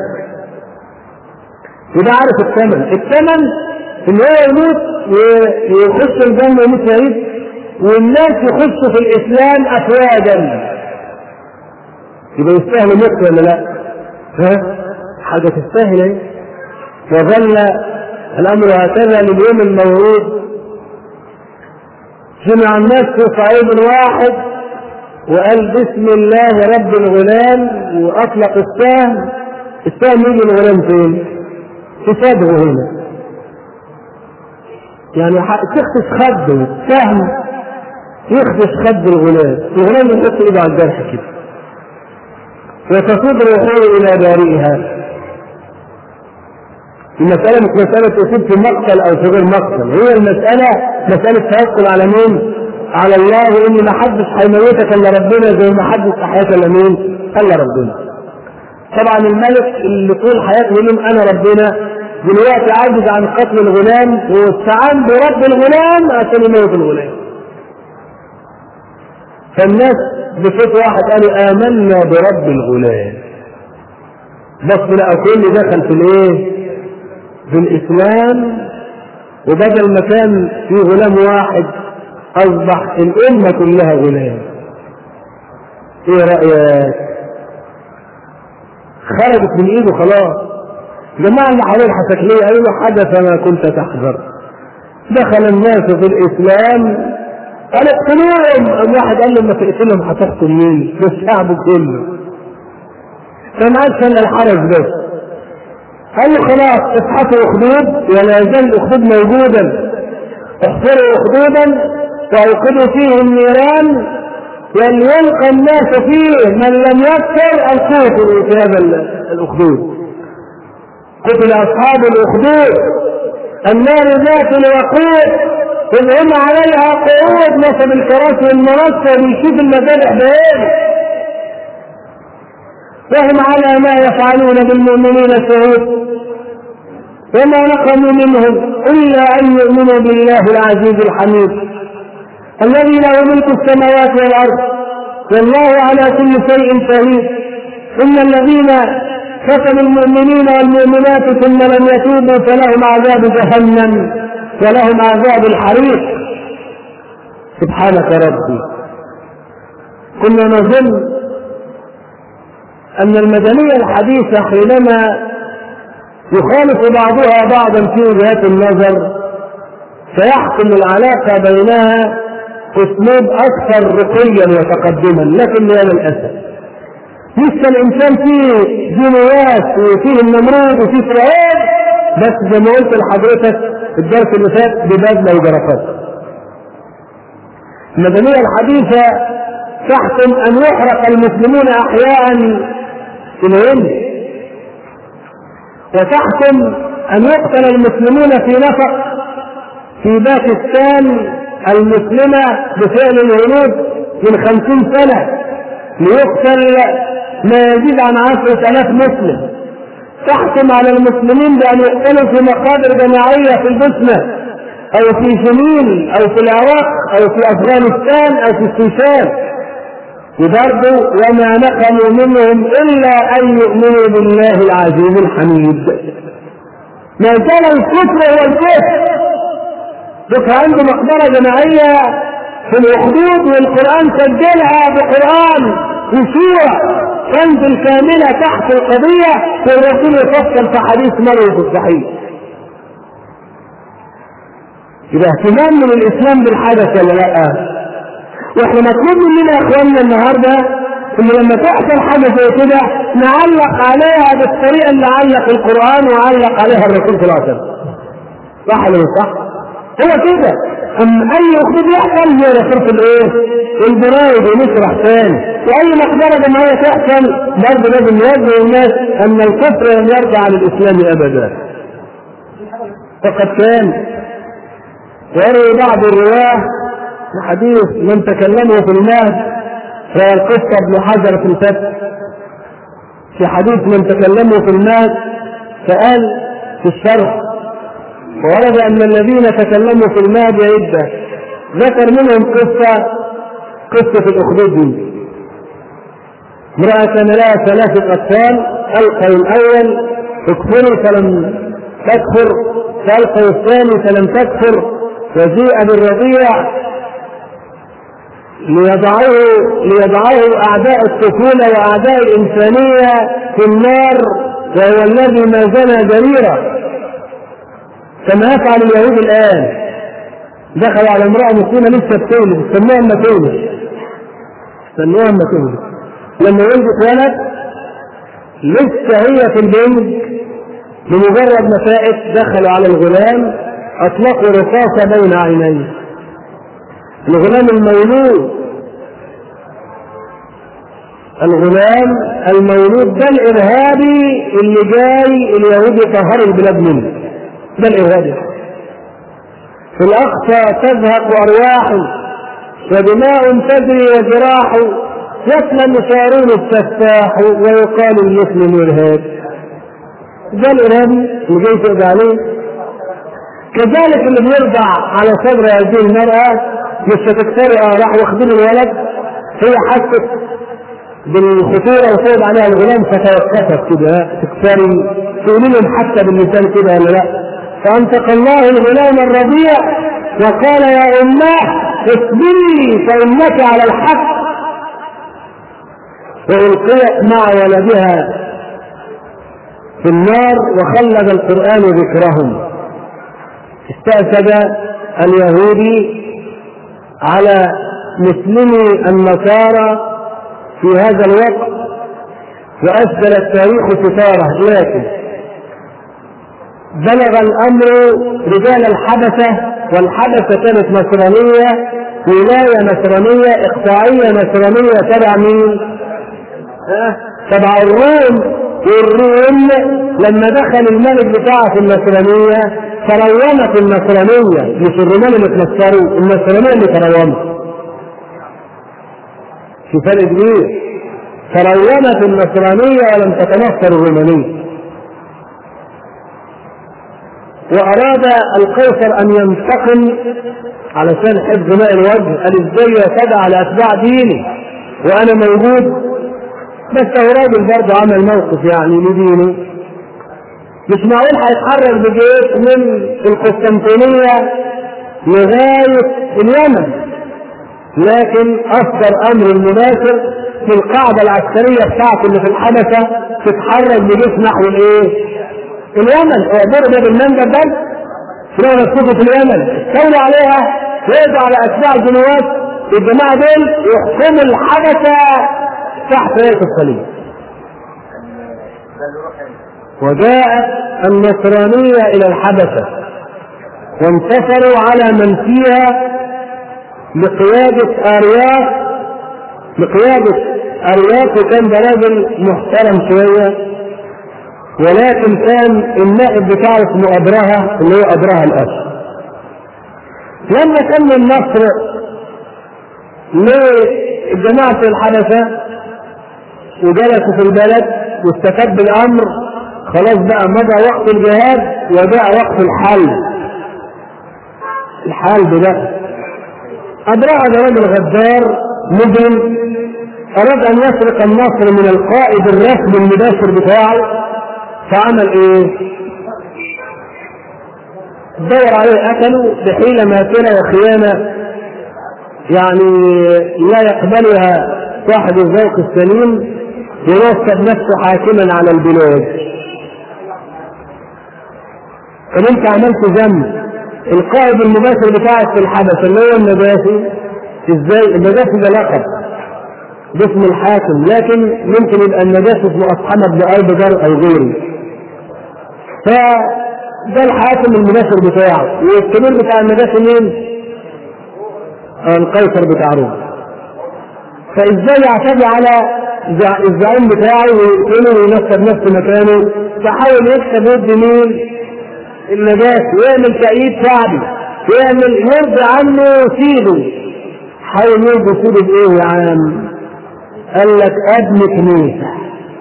وده عارف الثمن الثمن ان هو يموت ويخش الجنه ويموت شهيد والناس يخشوا في الاسلام افواجا يبقى يستاهلوا موت ولا لا؟ ها؟ حاجه تستاهل ايه؟ وظل الامر هكذا لليوم الموعود جمع الناس في صعيد واحد وقال بسم الله رب الغلام واطلق السهم السهم يجي الغلام فين؟ في صدره هنا يعني تخدش خده سهم يخدش خد الغلام الغلام يحط ايده على الجرح كده وتصيب روحه الى بارئها المسألة مش مسألة تصيب في مقتل أو في غير مقتل، هي المسألة مسألة توكل على مين؟ على الله وإن ما حدش هيموتك إلا ربنا زي ما حدش أحياك إلا مين؟ إلا ربنا. طبعا الملك اللي طول حياته يقول أنا ربنا دلوقتي عاجز عن قتل الغلام واستعان برب الغلام عشان يموت الغلام. فالناس بصوت واحد قالوا آمنا برب الغلام. بس لقوا كل دخل في الايه؟ في الإسلام وبدل ما كان في غلام واحد أصبح الأمة كلها غلام. إيه رأيك؟ خرجت من إيده خلاص. جماعة اللي حوالين حسكليه قالوا له حدث ما كنت تحذر. دخل الناس في الإسلام قال اقتلوهم واحد قال له ما تقتلهم هتقتل مين؟ ده الشعب كله. فما عادش الا الحرج بس. قال له خلاص افحصوا اخدود ولا يزال الاخدود موجودا احفروا اخدودا واوقدوا فيه النيران وليلقى الناس فيه من لم يكفر الكفر في هذا الاخدود قتل اصحاب الاخدود النار ذات الوقود إذ هم عليها قعود نصب الكراسي والمنصة بيشوف المذابح بعينه وهم على ما يفعلون بالمؤمنين شهود وما نقموا منهم إلا أن يؤمنوا بالله العزيز الحميد الذي له ملك السماوات والأرض والله على كل شيء شهيد إن الذين فتنوا المؤمنين والمؤمنات ثم لم يتوبوا فلهم عذاب جهنم ولهم عذاب الحريق سبحانك ربي كنا نظن أن المدنية الحديثة حينما يخالف بعضها بعضا في وجهات النظر سيحكم العلاقة بينها أسلوب أكثر رقيا وتقدما لكن يا للأسف لسه الإنسان فيه جنوات وفيه النمرود وفيه فرعون بس زي ما قلت لحضرتك في الدرس اللي فات ببذلة وجرفات المدنية الحديثة تحكم أن يحرق المسلمون أحياء في الهند وتحكم أن يقتل المسلمون في نفق في باكستان المسلمة بفعل الهنود من خمسين سنة ليقتل ما يزيد عن عشرة آلاف مسلم تحكم على المسلمين بأن يقتلوا في مقابر جماعية في البوسنة أو في شميل أو في العراق أو في أفغانستان أو في السيشان وبرضه وما نقموا منهم إلا أن يؤمنوا بالله العزيز الحميد ما زال الكفر هو الكفر بس عنده مقبرة جماعية في الأخدود والقرآن سجلها بقرآن وسورة كنز الكاملة تحت القضية والرسول يفصل في حديث مريم في الصحيح يبقى اهتمام من الإسلام بالحدث ولا لأ؟ واحنا مطلوب مننا يا اخواننا النهارده ان لما تحصل حاجه زي كده نعلق عليها بالطريقه اللي علق القران وعلق عليها الرسول صلى الله عليه وسلم. صح ولا مش صح؟ هو كده اما اي اخدود يحصل هي رسول في الايه؟ البرايد ونشرح ثاني واي مقدره جماعيه تحصل برضه لازم نوجه الناس ان الكفر لم يرجع عن الاسلام ابدا. فقد كان ويروي بعض الرواه في حديث من تكلموا في المهد روى القصة ابن حجر في الفتح في حديث من تكلموا في المهد فقال في الشرح وورد أن الذين تكلموا في المهد عدة ذكر منهم قصة قصة الأخدود دي امرأة كان لها ثلاثة أطفال ألقوا الأول اكفروا فلم تكفر فألقوا الثاني فلم تكفر وجيء بالرضيع ليضعه ليضعه أعداء الطفولة وأعداء الإنسانية في النار وهو الذي ما زنى جريرة كما يفعل اليهود الآن دخل على امرأة مسلمة لسه بتولد استنوها اما تولد استنوها اما تولد لما ولدت ولد لسه هي في البنت بمجرد ما فائت دخلوا على الغلام اطلقوا رصاصة بين عينيه الغلام المولود الغلام المولود ده الارهابي اللي جاي اليهود يطهروا البلاد منه ده الارهابي في الاقصى تزهق ارواح ودماء تجري وجراح يسلم شارون السفاح ويقال المسلم ارهاب ده الارهابي اللي جاي تقضي عليه كذلك اللي بيرضع على صدر هذه المرأة مش هتكترئ راح واخدين الولد هي حست بالخطورة وفوض عليها الغلام فتوقفت كده تكتري تقول لهم حتى باللسان كده ولا لا فأنطق الله الغلام الرضيع وقال يا أماه اصبري فإنك على الحق وألقيت مع ولدها في النار وخلد القرآن ذكرهم استأسد اليهودي على مسلمي النصارى في هذا الوقت وأسدل التاريخ ستارة لكن بلغ الأمر رجال الحبشة والحبشة كانت نصرانية ولاية نصرانية إقطاعية نصرانية تبع مين؟ تبع الروم والروم لما دخل الملك بتاعه في النصرانية ترومت النصرانية مش الرومان اللي اتنصروا النصرانية اللي ترومت في فرق كبير ترومت النصرانية ولم تتنصر الرومانية وأراد القيصر أن ينتقم علشان حفظ ماء الوجه قال ازاي يتبع على أتباع ديني وأنا موجود بس هو راجل برضه عمل موقف يعني لدينه مش معقول هيتحرك بجيش من القسطنطينية لغاية اليمن لكن أصدر أمر المباشر في القاعدة العسكرية بتاعته اللي في الحبشة تتحرك بجيش نحو الإيه؟ اليمن اعبروا ده بالمنجل ده تلاقوا نفسكم في اليمن استولوا عليها ويقضوا على أتباع الجنوات الجماعة دول يحكموا الحبشة تحت راية الصليب وجاءت النصرانية إلى الحبشة وانتصروا على من فيها بقيادة أرياف بقيادة أرياف وكان ده راجل محترم شوية ولكن كان النائب بتاعه اسمه أبرهة اللي هو أبرهة الأسد لما تم النصر لجماعة الحبشة وجلسوا في البلد واستتب الأمر خلاص بقى مضى وقت الجهاد وجاء وقت الحل الحل ده أبرهة ده رجل غدار مجرم أراد أن يسرق النصر من القائد الرسمي المباشر بتاعه فعمل إيه؟ دور عليه قتله بحيلة ماكنة وخيانة يعني لا يقبلها صاحب الذوق السليم ينصب نفسه حاكما على البلاد طب انت عملت ذنب القائد المباشر بتاعك في الحدث اللي هو النجاشي ازاي النجاشي ده لقب باسم الحاكم لكن ممكن يبقى النجاشي اسمه اصحاب بن اربجر او غيره فده الحاكم المباشر بتاعه والكبير بتاع النجاشي مين؟ القيصر بتاع روما فازاي يعتدي على الزعيم بتاعه ويقتله وينصب نفسه مكانه فحاول يكسب ود مين؟ النجاشي ويعمل تأييد شعبي ويعمل يرضي عنه سيده حاول يرضي سيده بايه يا عم؟ قال لك ابني كنيسه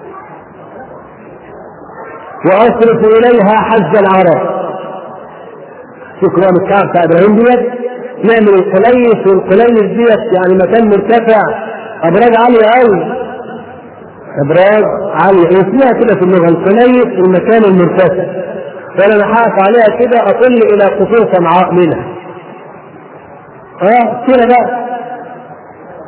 واصرف اليها حج العرب شوف كلام الكعب بتاع ابراهيم ديت نعمل القليس والقليس ديت يعني مكان مرتفع ابراج عاليه قوي ابراج عاليه اسمها كده في اللغه القليس المكان المرتفع فانا نحاف عليها كده اطل الى قصور صنعاء منها اه كده بقى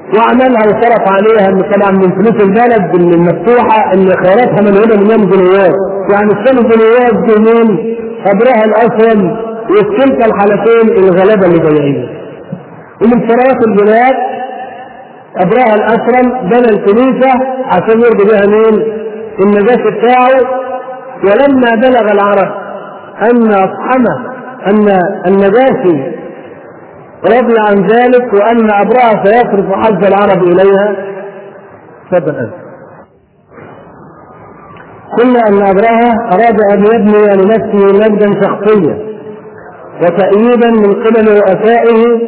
وعملها وصرف عليها طبعا من فلوس البلد المفتوحه اللي خيراتها مليونه مليون جنيهات يعني الثاني جنيهات دي مين؟ ابرها الاسهم وفي كلتا الحالتين الغلابه اللي ضايعين ومن ثروات البلاد ابرها الاسرم بنى الكنيسه عشان يرضي بها مين؟ النجاة بتاعه ولما بلغ العرب ان اصحمه ان النجاشي رضي عن ذلك وان ابرهه سيصرف حج العرب اليها تفضل انت قلنا ان ابرهه اراد ان يبني لنفسه مجدا شخصيا وتأييدا من قبل رؤسائه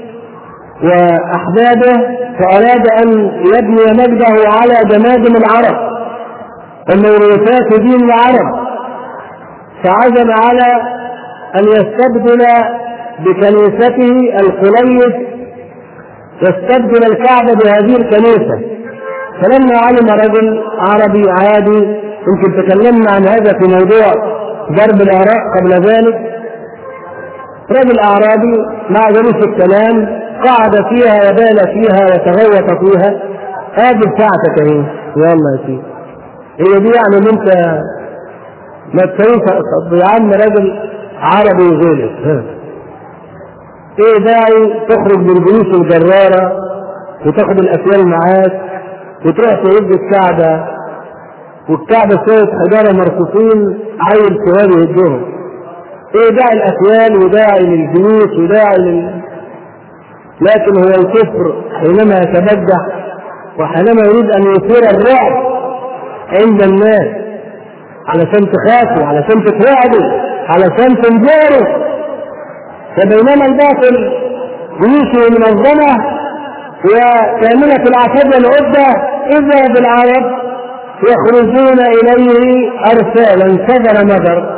واحبابه فاراد ان يبني مجده على جماجم العرب وموروثات دين العرب فعزم على ان يستبدل بكنيسته القليس يستبدل الكعبه بهذه الكنيسه فلما علم رجل عربي عادي يمكن تكلمنا عن هذا في موضوع ضرب العراق قبل ذلك رجل اعرابي مع جلوس الكلام قعد فيها وبال فيها وتغوط فيها هذه بتاعتك اهي يلا يا سيدي هي دي يعني اللي انت ما تسويش يا عم راجل عربي وغيرك ايه داعي تخرج من الجيوش الجرارة وتاخد الافيال معاك وتروح تهد الكعبة والكعبة شوية حجارة مرصوصين عيل شباب يهدهم ايه داعي الافيال وداعي للجيوش وداعي لل... لكن هو الكفر حينما يتبجح وحينما يريد ان يثير الرعب عند الناس علشان تخافوا علشان تترعبوا علشان تنجروا فبينما الباطل جيوشه منظمة وكاملة العتبة العدة إذا بالعرب يخرجون إليه أرسالا كذا مدر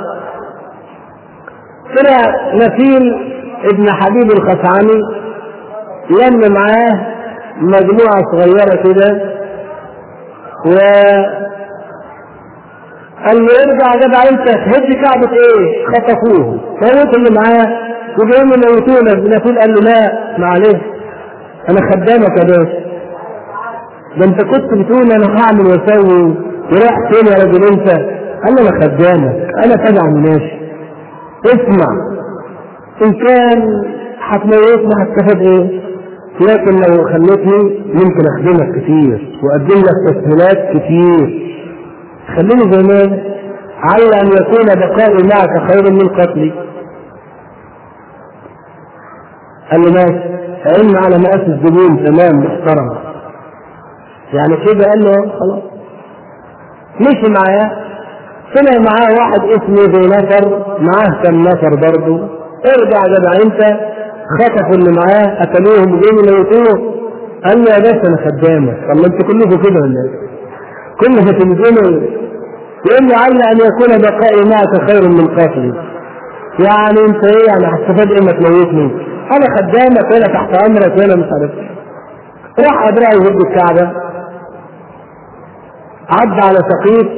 طلع نفيل ابن حبيب الخثعمي لم معاه مجموعة صغيرة كده و قال له ارجع يا جدع انت تهد كعبة ايه؟ خطفوه موت اللي معاه وجايين يموتونا نفيل قال له لا معلش انا خدامك يا باشا ده انت كنت بتقول انا هعمل واسوي ورايح فين يا راجل انت؟ قال له انا خدامك انا تبع ماشي اسمع ان كان هتموتني هتستفاد ايه؟ لكن لو خليتني ممكن اخدمك كتير واقدم لك تسهيلات كتير خليني زي ما على ان يكون بقائي معك خير من قتلي قال له ماشي فإن على مقاس الزبون تمام محترم يعني كده قال له خلاص مشي معاه طلع معاه واحد اسمه ذي نفر معاه كم نفر برضه ارجع جدع انت خطفوا اللي معاه قتلوهم وجايين يموتوه قال له يا باشا انا خدامك طب ما انتوا كلكم كده ولا ايه؟ كلكم تنزلوا يقول لي على ان يكون بقائي معك خير من قتلي يعني انت ايه يعني هتستفاد ايه ما تموتني؟ انا خدامك وانا تحت امرك وانا مش عارف راح ادرع يهد الكعبه عدى على سقيف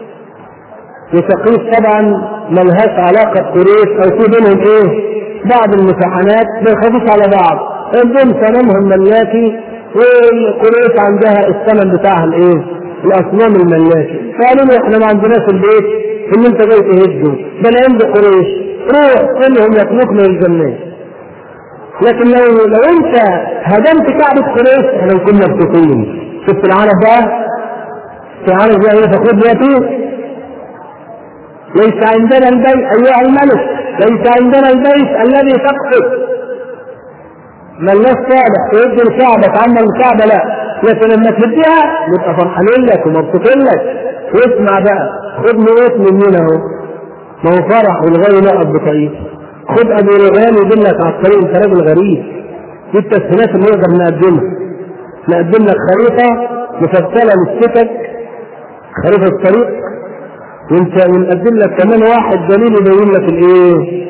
وسقيف طبعا ملهاش علاقه بقريش او في بينهم ايه بعض المساحنات ما يخافوش على بعض عندهم صنمهم ملاكي وقريش عندها الثمن بتاعها الايه؟ الاصنام الملاكي فقالوا له احنا ما عندناش البيت ان انت جاي تهده بل عند قريش روح كلهم يطلقنا من الجنات لكن لو لو انت هدمت كعبة قريش احنا كنا مبسوطين شفت العرب بقى العرب بقى ايه فخذ ياتي ليس عندنا البيت ايها الملك ليس عندنا البيت الذي تقصد ملناش صالح تهد الكعبة تعمل الكعبة لا لكن لما تهديها نبقى فرحانين لك ومبسوطين لك واسمع بقى خد نويت مننا اهو ما هو فرح والغني نقف بطريق خد ابو رغان يدلك على الطريق انت راجل غريب دي التسهيلات اللي نقدر نقدمها نقدم لك خريطه مفصله للسكك خريطه الطريق وانت ونقدم لك كمان واحد دليل يبين لك الايه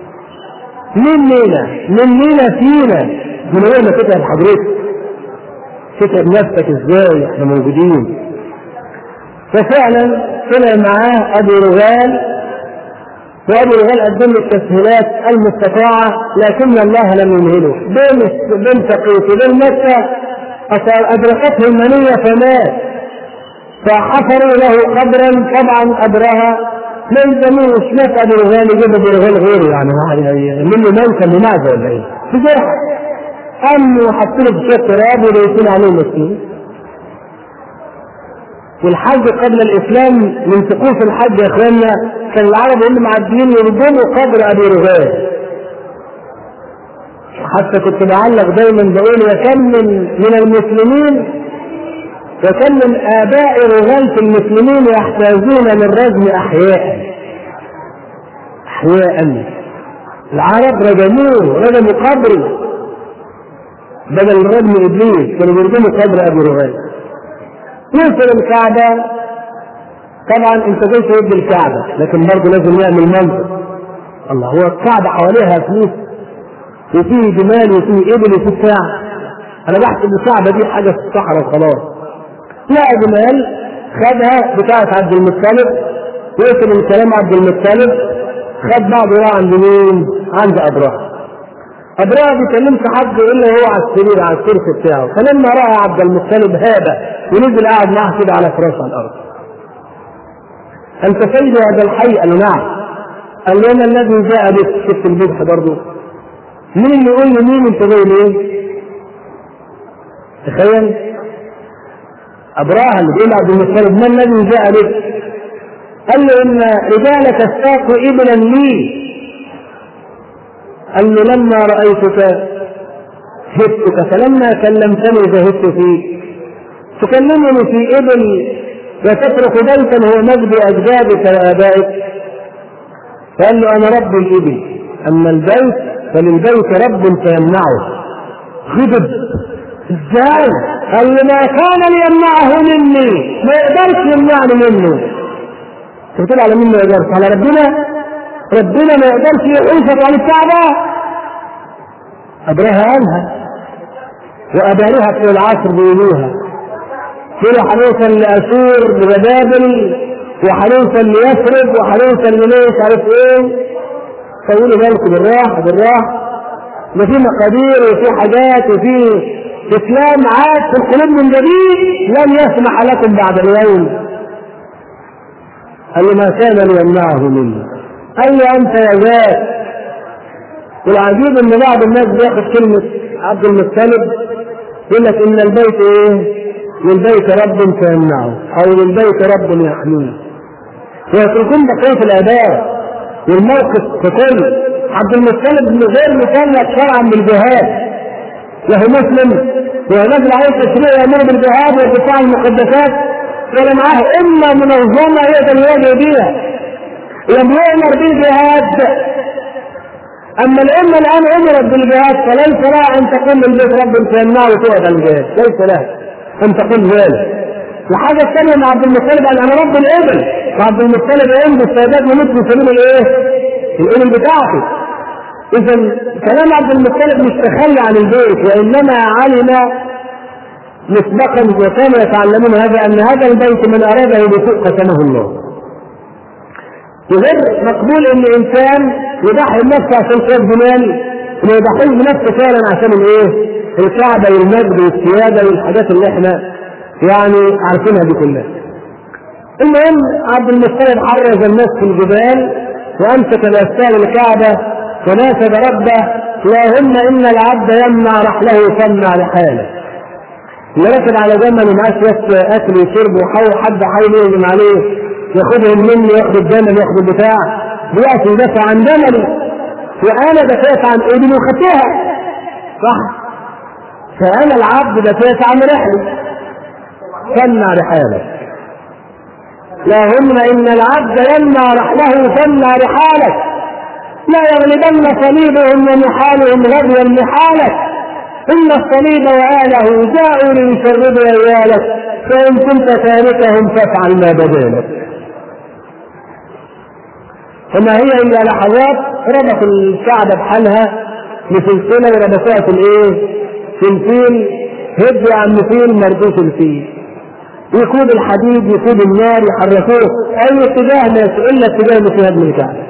مننا مننا فينا من غير ما تتعب حضرتك تتعب نفسك ازاي احنا موجودين ففعلا طلع معاه ابو رغال وابو رغال قدم له التسهيلات المستطاعه لكن الله لم يمهله بين بين سقيف وبين مكه أدركته المنية فمات فحفروا له قبرا طبعا أبرهة ما يلزموش مات أبو رغال يجيب أبو رغال غيره يعني منه موتا لماذا ولا إيه؟ في جرح قاموا حطوا له في شوية تراب وليسين عليه مسكين والحج قبل الاسلام من سقوف الحج يا اخواننا كان العرب هم معديين يردموا قبر ابي رغال حتى كنت بعلق دايما بقول وكم من من المسلمين وكم من اباء رغال في المسلمين يحتاجون للرجم احياء احياء العرب رجموه رجموا قبره بدل رجم ابليس كانوا بيرجموا قبر ابي رغال يوصل الكعبة طبعا انت جاي تود الكعبة لكن برضه لازم يعمل منطق الله هو الكعبة حواليها فلوس وفيه جمال وفيه ابل وفيه بتاع انا بحسب الكعبة دي حاجة في الصحراء وخلاص لا جمال خدها بتاعة عبد المطلب وصل الكلام عبد المطلب خد بعض وراح عند مين؟ عند ابراهيم ابراهيم ما بيكلمش حد الا هو على السرير على الكرسي بتاعه فلما راى عبد المطلب هابه ونزل قاعد معاه كده على فراش على الارض انت سيد هذا الحي قال له نعم قال له انا الذي جاء بك شفت البدح برضه مين اللي يقول لي مين انت جاي ليه؟ تخيل ابراهيم بيقول عبد المطلب ما الذي جاء بك؟ قال له ان رجالك استاقوا ابلا لي قال له لما رأيتك هبتك فلما كلمتني زهدت فيك تكلمني في ابن وتترك بيتا هو مجد أجدادك وآبائك قال له أنا رب الإبل أما البيت فللبيت رب سيمنعه غضب ازاي؟ قال له ما كان ليمنعه مني ما يقدرش يمنعني منه انت بتقول على مين ما يقدرش على ربنا ربنا ما يقدرش يحوشك عن الكعبة أبرهة قالها وأبارها في العصر بيقولوها كده هنوصل لأسور لبابل وهنوصل ليثرب وهنوصل لمش عارف ايه طولوا بالكم بالراحة بالراحة ده في مقادير وفي حاجات وفي إسلام عاد في القلوب من جديد لن يسمح لكم بعد اليوم قال ما كان ليمنعه مني قال له انت يا ذات والعجيب ان بعض الناس بياخد كلمة عبد المطلب يقول لك ان البيت ايه؟ للبيت رب سيمنعه او للبيت رب يحميه ويتركون بقية الآباء والموقف ككل عبد المطلب غير مكلف شرعا بالجهاد له مسلم ونزل عليه تشريع يامر بالجهاد وارتفاع المقدسات ولا معاه امه منظمه يقدر يواجه بيها لم يؤمر بالجهاد اما الامه الان امرت بالجهاد فليس لها ان تقول للبيت رب سيمنعه وتقعد عن الجهاد ليس لها ان تقول ذلك الحاجه الثانيه مع عبد المطلب قال انا رب الابل وعبد المطلب يقوم بالسادات ونصف سبيل الايه؟ الابل بتاعته اذا كلام عبد المطلب مش تخلى عن البيت وانما علم مسبقا وكانوا يتعلمون هذا ان هذا البيت من اراده بسوء قسمه الله وغير مقبول ان انسان يضحي بنفسه عشان شويه جمال وما يضحيش بنفسه فعلا عشان الايه؟ الكعبه والمجد والسياده والحاجات اللي احنا يعني عارفينها دي كلها. المهم عبد المطلب حرز الناس في الجبال وامسك باستار الكعبه وناشد ربه اللهم ان العبد يمنع رحله صنع لحاله. اللي راكب على جمل ومعاه شويه اكل وشرب وحاول حد حاول يهجم عليه ياخذهم مني ياخذ الجمل ياخذ البتاع بيأتي يدافع عن جملي وانا دافعت عن ابني وخدتها صح فانا العبد دافعت عن رحلي صنع رحالك اللهم ان العبد يمنع رحله صنع رحالك لا يغلبن صليبهم ونحالهم غدوا نحالك ان الصليب واله جاءوا ليشربوا عيالك فان كنت تاركهم فافعل ما بدا لك فما هي الا لحظات ربط الكعبه بحالها بسلسله وربطوها في الايه؟ في الفيل هد يا عم فيل مربوط الفيل يقود الحديد يقود النار يحركوه اي اتجاه ما الا اتجاه اللي في هدم الكعبه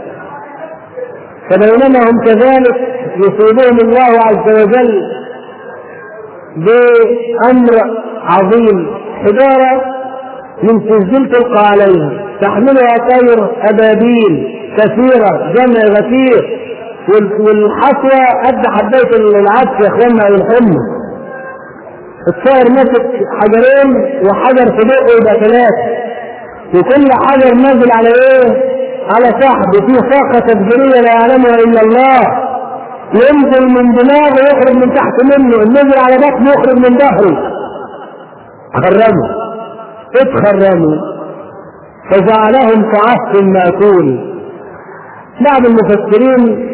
فبينما هم كذلك يصيبهم الله عز وجل بأمر عظيم حجارة من سجل تلقى عليها تحملها طير أبابيل كثيرة جمع غفير والحصوة قد حبيت العدس يا اخوانا او الحمص الطائر ماسك حجرين وحجر في بقه يبقى ثلاثة وكل حجر نازل على ايه؟ على صاحبه فيه طاقة تفجيرية لا يعلمها إلا الله ينزل من دماغه ويخرج من تحت منه نزل على بطنه يخرج من ظهره خرموا اتخرموا فجعلهم كعصف مأكول بعض المفسرين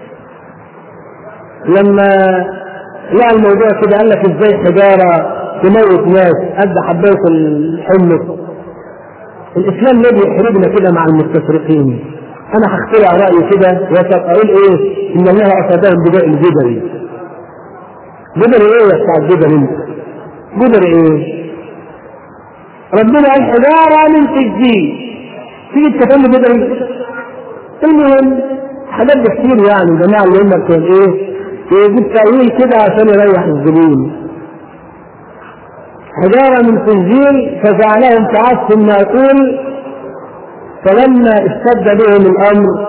لما لقى الموضوع كده قال لك ازاي حجاره تموت ناس قد حبايه الحمص الاسلام ليه بيحرجنا كده مع المستشرقين انا هخترع رايي كده واقول ايه ان الله اصابهم بداء الجدري جدري ايه يا بتاع الجدري انت جدري ايه ربنا قال حجاره من سجين تيجي تقول لي جدري المهم حاجات كتير يعني الجماعه اللي هم كان ايه يجيب تأويل كده عشان يريح الزبون حجارة من سجيل فجعلهم كعصف مأكول فلما اشتد بهم الأمر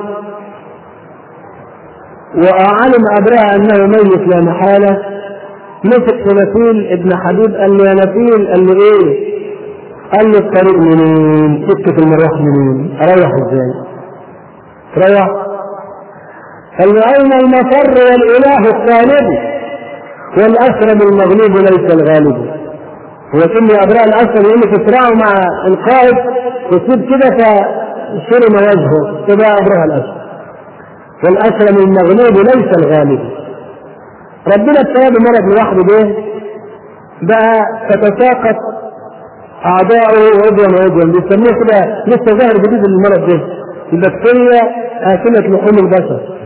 وعلم أبرهة أنه ميت لا محالة مسك في نفيل ابن حبيب قال له يا نفيل قال له إيه؟ قال له الطريق منين؟ سكة المروح منين؟ أريح إزاي؟ تريح؟ قال له أين المفر والإله الطالب والأسرم المغلوب ليس الغالب هو كل أبراء الأسرم يقول لك اسرعوا مع القائد يصيب كده فشرم وجهه تبقى أبرها الأسرم والأسرم المغلوب ليس الغالب ربنا ابتلى بمرض لوحده ده بقى تتساقط أعضاؤه عضوا عضوا بيسموه كده لسه ظاهر جديد المرض ده البكتيريا آكلة لحوم البشر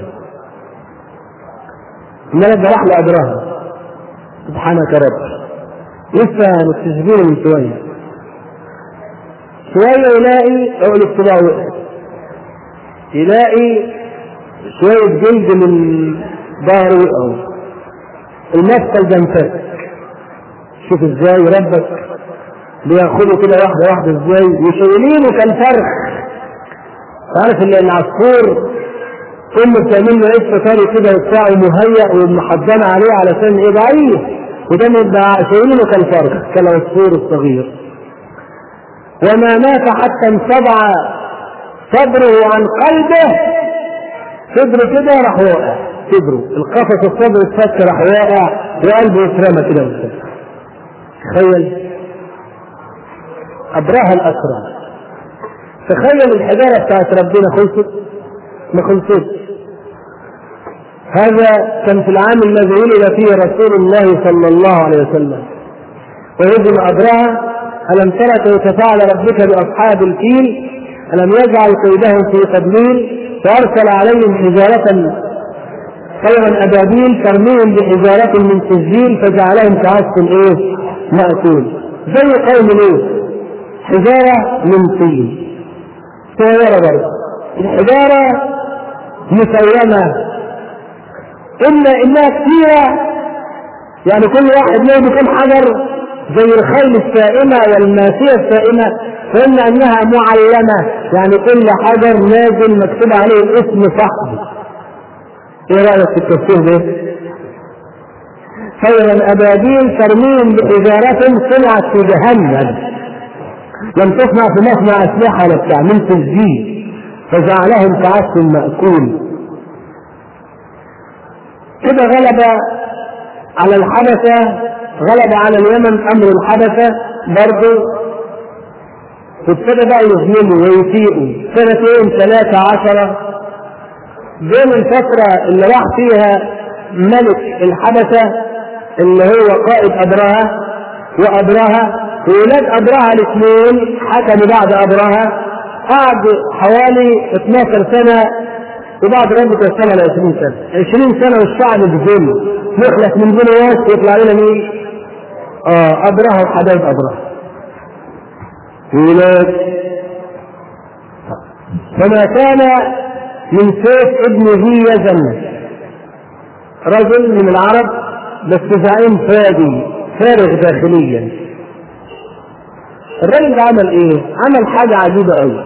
الملك ده راح لأبراها سبحانك يا رب لسه مستشفين من شوية شوية يلاقي أو الاتباع وقع يلاقي شوية جلد من ظهره وقعوا المفصل ده انفك شوف ازاي ربك بياخده كده واحدة واحدة ازاي يشيلينه كالفرخ عارف ان العصفور ثم بتعمل له عيش فطاري كده وبتاع ومهيأ ومحضنة عليه علشان ايه ضعيف وده يبقى شايلينه كالفرخ كالعصفور الصغير وما مات حتى انصدع صدره عن قلبه صدره كده راح واقع صدره القفص الصدر اتفك راح واقع وقلبه اترمى كده واتفك تخيل ابرهة الاسرى تخيل الحجارة بتاعت ربنا خلصت ما خلصتش هذا كان في العام الذي ولد فيه رسول الله صلى الله عليه وسلم وهزم أبرهة ألم ترى كيف فعل ربك بأصحاب الفيل ألم يجعل كيدهم في تضليل فأرسل عليهم حجارة طيرا أبابيل ترميهم بحجارة من سجيل فجعلهم كعصف إيه؟ مأكول زي قوم إيه؟ حجارة من طين صغيرة برضه الحجارة مسيمة إلا إنها كثيرة يعني كل واحد له بكم حجر زي الخيل السائمة والماسية السائمة فإن أنها معلمة يعني كل حجر نازل مكتوب عليه الاسم صاحبه إيه رأيك في التفسير ده؟ خيرا أبابيل ترميهم بحجارة صنعت في جهنم لم تصنع في مصنع أسلحة ولا بتاع من تسجيل فجعلهم كعصف مأكول كده غلب على الحبشة غلب على اليمن أمر الحبشة برضه وابتدى بقى يظلموا ويسيئوا سنتين ثلاثة عشرة بين الفترة اللي راح فيها ملك الحبشة اللي هو قائد أبرهة وأبرهة وولاد أبرهة الاثنين حكموا بعد أبرهة قعد حوالي 12 سنة وبعد ربك السنة ل 20 سنة 20 سنة والشعب بذل يخلق من بين ناس يطلع لنا مين؟ اه أبرهة وحبايب أبرهة ولاد فما كان من سيف ابن ذي يزن رجل من العرب بس زعيم فادي فارغ داخليا الراجل ده عمل ايه؟ عمل حاجة عجيبة قوي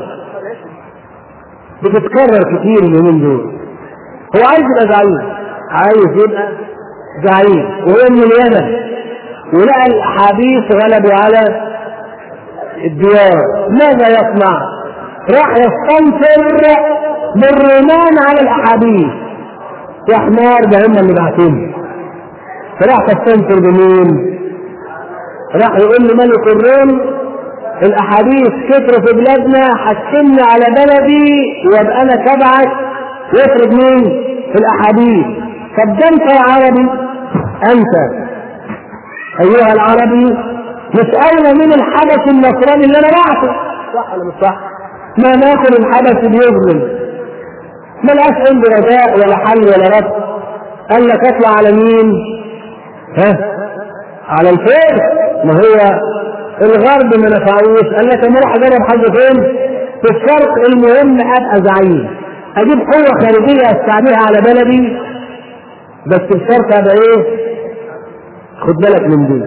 بتتكرر كتير اليومين دول هو عايز يبقى زعيم عايز يبقى زعيم وهو من اليمن ولقى الحديث غلبوا على الديار ماذا يصنع؟ راح يستنفر بالرومان على الاحاديث يا حمار ده هم اللي بعتين فراح تستنفر بمين؟ راح يقول لملك الروم الاحاديث كتروا في بلادنا حكمني على بلدي وابقى انا تبعك يفرض مين؟ في الاحاديث طب ده انت يا عربي انت ايها العربي مش اولى من الحدث النصراني اللي انا بعته صح ولا مش صح؟ ما ناكل الحدث بيظلم ملهاش عندي رجاء ولا حل ولا رد قال لك اطلع على مين؟ ها؟ على الفرس ما هو الغرب ما نفعوش قال لك انا اروح اجرب حاجه فين؟ في الشرق المهم ابقى زعيم اجيب قوه خارجيه استعملها على بلدي بس الشرق ابقى ايه؟ خد بالك من دي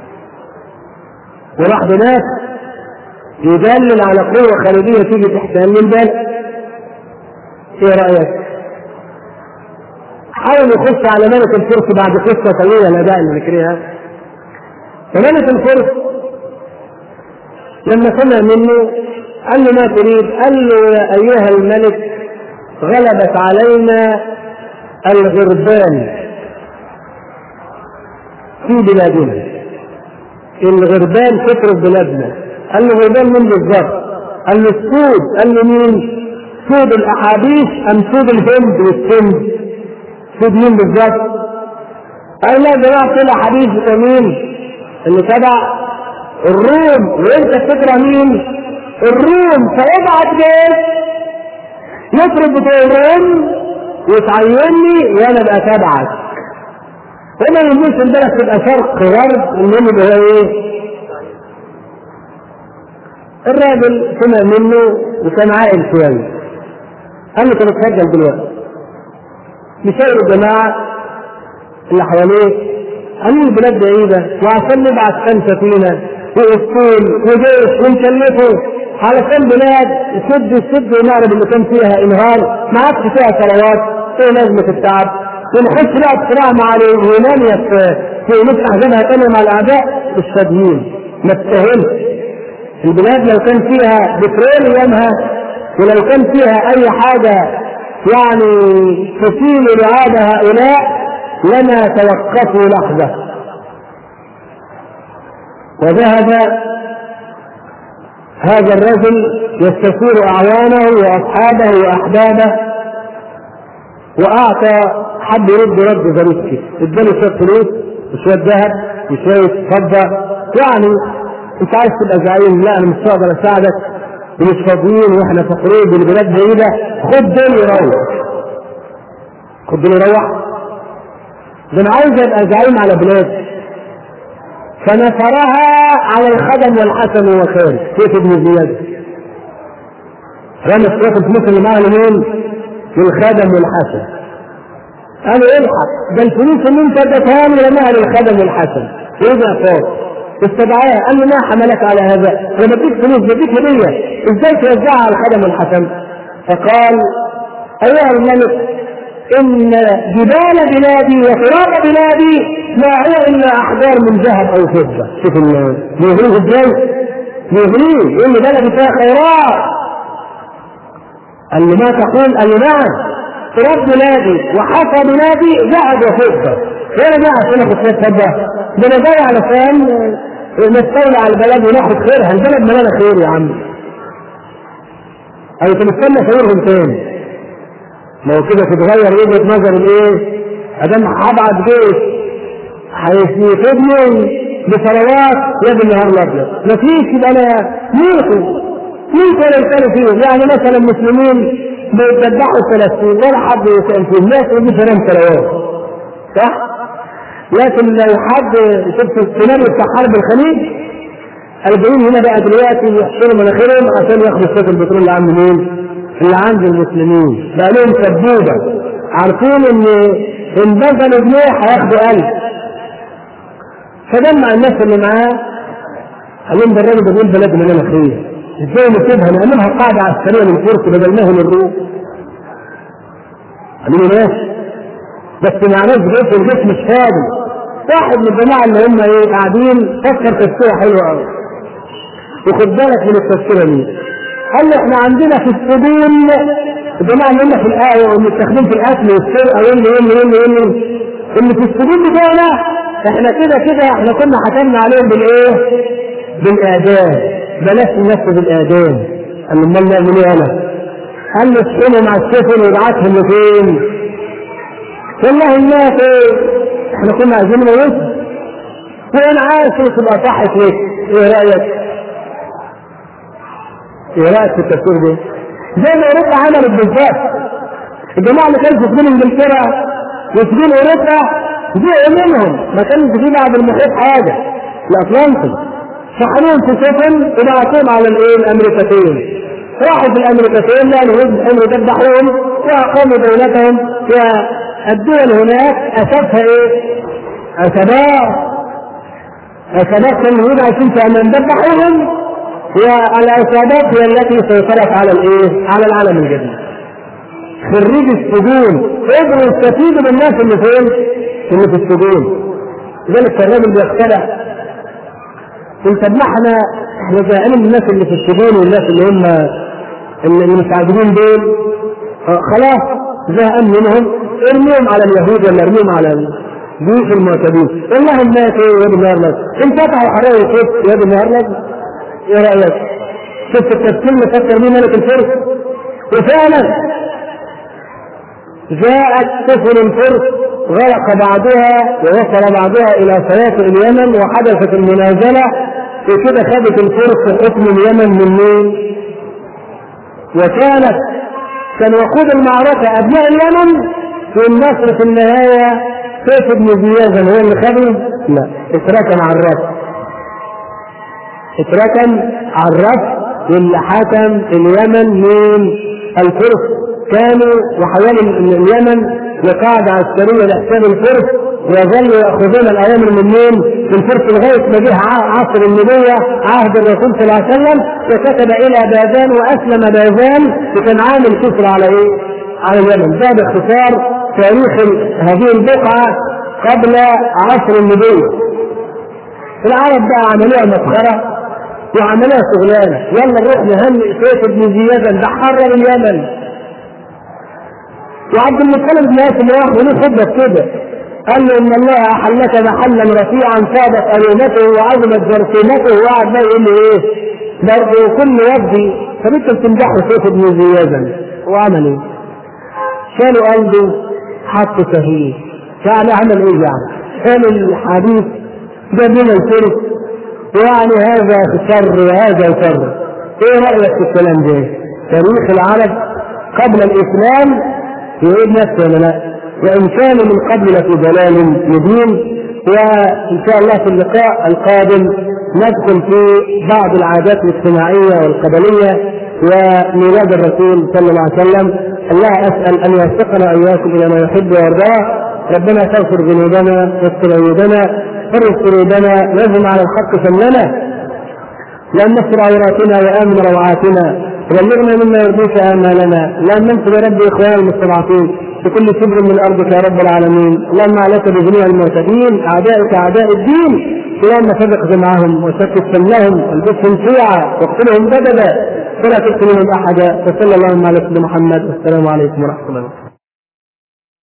وراح هناك يدلل على قوة خارجية تيجي تحتل البلد ايه رأيك؟ حاول يخش على ملك الفرس بعد قصة طويلة الأداء اللي ذكرها فملك الفرس لما سمع منه قال له ما تريد؟ قال له يا أيها الملك غلبت علينا الغربان في بلادنا الغربان كتروا في بلادنا قال له غربان مين بالظبط؟ قال له السود قال له مين؟ سود الاحاديث ام سود الهند والسند؟ سود مين بالظبط؟ قال لا جماعة الاحاديث بتوع مين؟ اللي تبع الروم وانت بتكره مين؟ الروم فيبعت جيش يفرض بتوع الروم وتعيني وانا ابقى تبعك وما يهمش البلد تبقى شرق غرب المهم هو ايه؟ الراجل سمع منه وكان عاقل شويه قال له طب اتسجل دلوقتي يشاور الجماعه اللي حواليه قالوا البلاد بعيده وعشان نبعت كام سفينه واسطول وجيش ونكلفه علشان بلاد سد السد ونعرف اللي كان فيها انهار ما عادش فيها ثروات ايه لازمه التعب ونخش بقى بصراع مع اليونان في نفتح جبهه ثانيه مع الاعداء الشاديين ما تسهلش البلاد لو كان فيها بترول يومها ولو كان فيها اي حاجه يعني تسيل لعاب هؤلاء لما توقفوا لحظه وذهب هذا الرجل يستشير اعوانه واصحابه واحبابه واعطى حد يرد رد ظريف كده اداله شويه فلوس وشويه ذهب وشويه فضه يعني انت عايز تبقى زعيم لا انا مش هقدر اساعدك ومش فاضيين واحنا فقيرين بالبلاد بعيده خد دول يروح خد دول يروح ده انا عايز ابقى زعيم على بلاد فنثرها على الخدم والحسن وخير كيف ابن زياد رمى الشيخ الفلوس اللي معاه لمين؟ للخدم والحسن قالوا الحق ده الفلوس اللي انت اديتها لي رماها للخدم والحسن رجع فوق استدعاه قال له ما حملك على هذا؟ انا بديك فلوس بديك هديه ازاي توزعها على الخدم والحسن؟ فقال ايها الملك ان جبال بلادي وفراق بلادي ما هو الا احجار من ذهب او فضه شوف يغنيه ازاي؟ يغنيه يقول لي بلدي فيها خيرات قال له ما تقول؟ قال له نعم تراب بلادي وحصى بلادي ذهب وفضه وانا جاي عشان اخد شويه فضه ده انا جاي علشان نستولى على البلد وناخد خيرها البلد مليانه خير يا عم أو تستنى خيرهم تاني ما هو كده تتغير وجهة نظر الايه؟ ادام هبعت جيش هيفيدني بثروات يد النهار الابيض مفيش يبقى انا ميتوا مين كانوا يسالوا فيهم؟ يعني مثلا مسلمين بيتذبحوا فلسطين ولا حد يسال فيهم ناس يجي سلام ثروات صح؟ لكن لو حد شفت السيناريو بتاع حرب الخليج الجايين هنا بقى دلوقتي يحشروا مناخيرهم عشان ياخدوا صوت البترول اللي عند مين؟ اللي عند المسلمين بقى لهم سبوبه عارفين ان ان بذلوا جنيه هياخدوا 1000 فجمع الناس اللي معاه قال لهم ده الراجل ده بيقول بلدنا لنا خير ازاي نسيبها نعملها قاعده عسكريه للفرس بدل ما هي للروم قالوا له ماشي بس ما يعرفش جيش الجيش مش فاضي واحد من الجماعه اللي هم ايه قاعدين فكر تفسيره حلوه قوي وخد بالك من التفسيره دي قال له احنا عندنا في السجون الجماعه اللي هم في الآية والمستخدمين في القتل والسرقه واللي واللي واللي واللي اللي في السجون بتوعنا احنا كده كده احنا كنا حكمنا عليهم بالايه؟ بالاعدام بلاش النفس بالاعدام قال له امال نعمل ايه انا؟ قال له اشحنوا مع السفن وابعتهم لفين؟ والله الناس احنا كنا عايزين نموت وانا عارف تبقى صح فيك ايه رايك؟ ايه رايك في التفسير ده؟ زي ما اوروبا عملت بالذات الجماعه اللي كانوا في سجون انجلترا وسجون اوروبا جاءوا منهم ما كانش في بعد المحيط حاجه الاطلنطي شحنوهم في سفن وبعتوهم على الايه الامريكتين راحوا في الامريكتين لانه حزب ذبحوهم واقاموا دولتهم والدول هناك اساسها ايه؟ اسباب اسباب كانوا يوجد عايشين في امان ذبحوهم والعصابات هي التي سيطرت على الايه؟ على العالم الجديد. خريج السجون قدروا يستفيدوا من الناس اللي فين؟ اللي في السجون. لذلك الراجل بيقترح قلت طب ما احنا احنا زهقانين من الناس اللي في السجون والناس اللي هم اللي اللي مش عاجبين دول اه خلاص زهقان منهم ارميهم على اليهود ولا ارميهم على جيوش المعتدين والله الناس ايه يا ابن هرلز انفتحوا حرائق القدس يا ابن هرلز ايه رايك؟ شفت التفكير اللي فكر بيه ملك الفرس وفعلا جاءت سفن الفرس غرق بعضها ووصل بعضها الى شواطئ اليمن وحدثت المنازله وكده خدت الفرس حكم اليمن من مين؟ وكانت كان وقود المعركه ابناء اليمن والنصر في النهايه سيف بن زياد هو اللي خده؟ لا اتركن على الرأس اتركن على الرف واللي حكم اليمن من الفرس كانوا وحوالي اليمن وقاعدة عسكرية لحساب الفرس ويظلوا يأخذون الأوامر من مين؟ من الفرس لغاية ما جه عصر النبوة عهد الرسول صلى الله عليه وسلم وكتب إلى باذان وأسلم باذان وكان عامل كسر على إيه؟ على اليمن ده باختصار تاريخ هذه البقعة قبل عصر النبوة العرب بقى عملوها مسخرة وعملها شغلانه يلا نروح نهنئ سيف بن زياد ده حرر اليمن وعبد المطلب بن هاشم راح وليه خطبه كده قال له ان الله احلك محلا رفيعا صادت الومته وعظمت جرثومته وقعد بقى يقول له ايه برضه كل وفدي طب انت بتمدحوا سيف بن زياد وعمل ايه؟ شالوا قلبه حطوا شهيد يعني عمل ايه يعني؟ شال الحديث جاب لنا الفرس يعني هذا شر وهذا شر ايه رايك في الكلام ده تاريخ العرب قبل الاسلام يعيد نفسه ولا لا وان كان من قبل لفي ضلال مبين وان شاء الله في اللقاء القادم ندخل في بعض العادات الاجتماعيه والقبليه وميلاد الرسول صلى الله عليه وسلم الله اسال ان يوفقنا واياكم الى ما يحب ويرضاه ربنا تغفر ذنوبنا واستر عيوبنا فرج قلوبنا لازم على الحق سلنا لأن نستر عوراتنا وآمن روعاتنا بلغنا مما يرضيك آمالنا اللهم انصر يا رب إخوان المستضعفين في كل شبر من أرضك يا رب العالمين اللهم عليك بجميع المعتدين أعدائك أعداء الدين اللهم فرق جمعهم وشتت شملهم والبسهم شيعا واقتلهم بددا ولا تقتل منهم أحدا وصلى اللهم على سيدنا محمد والسلام عليكم ورحمة الله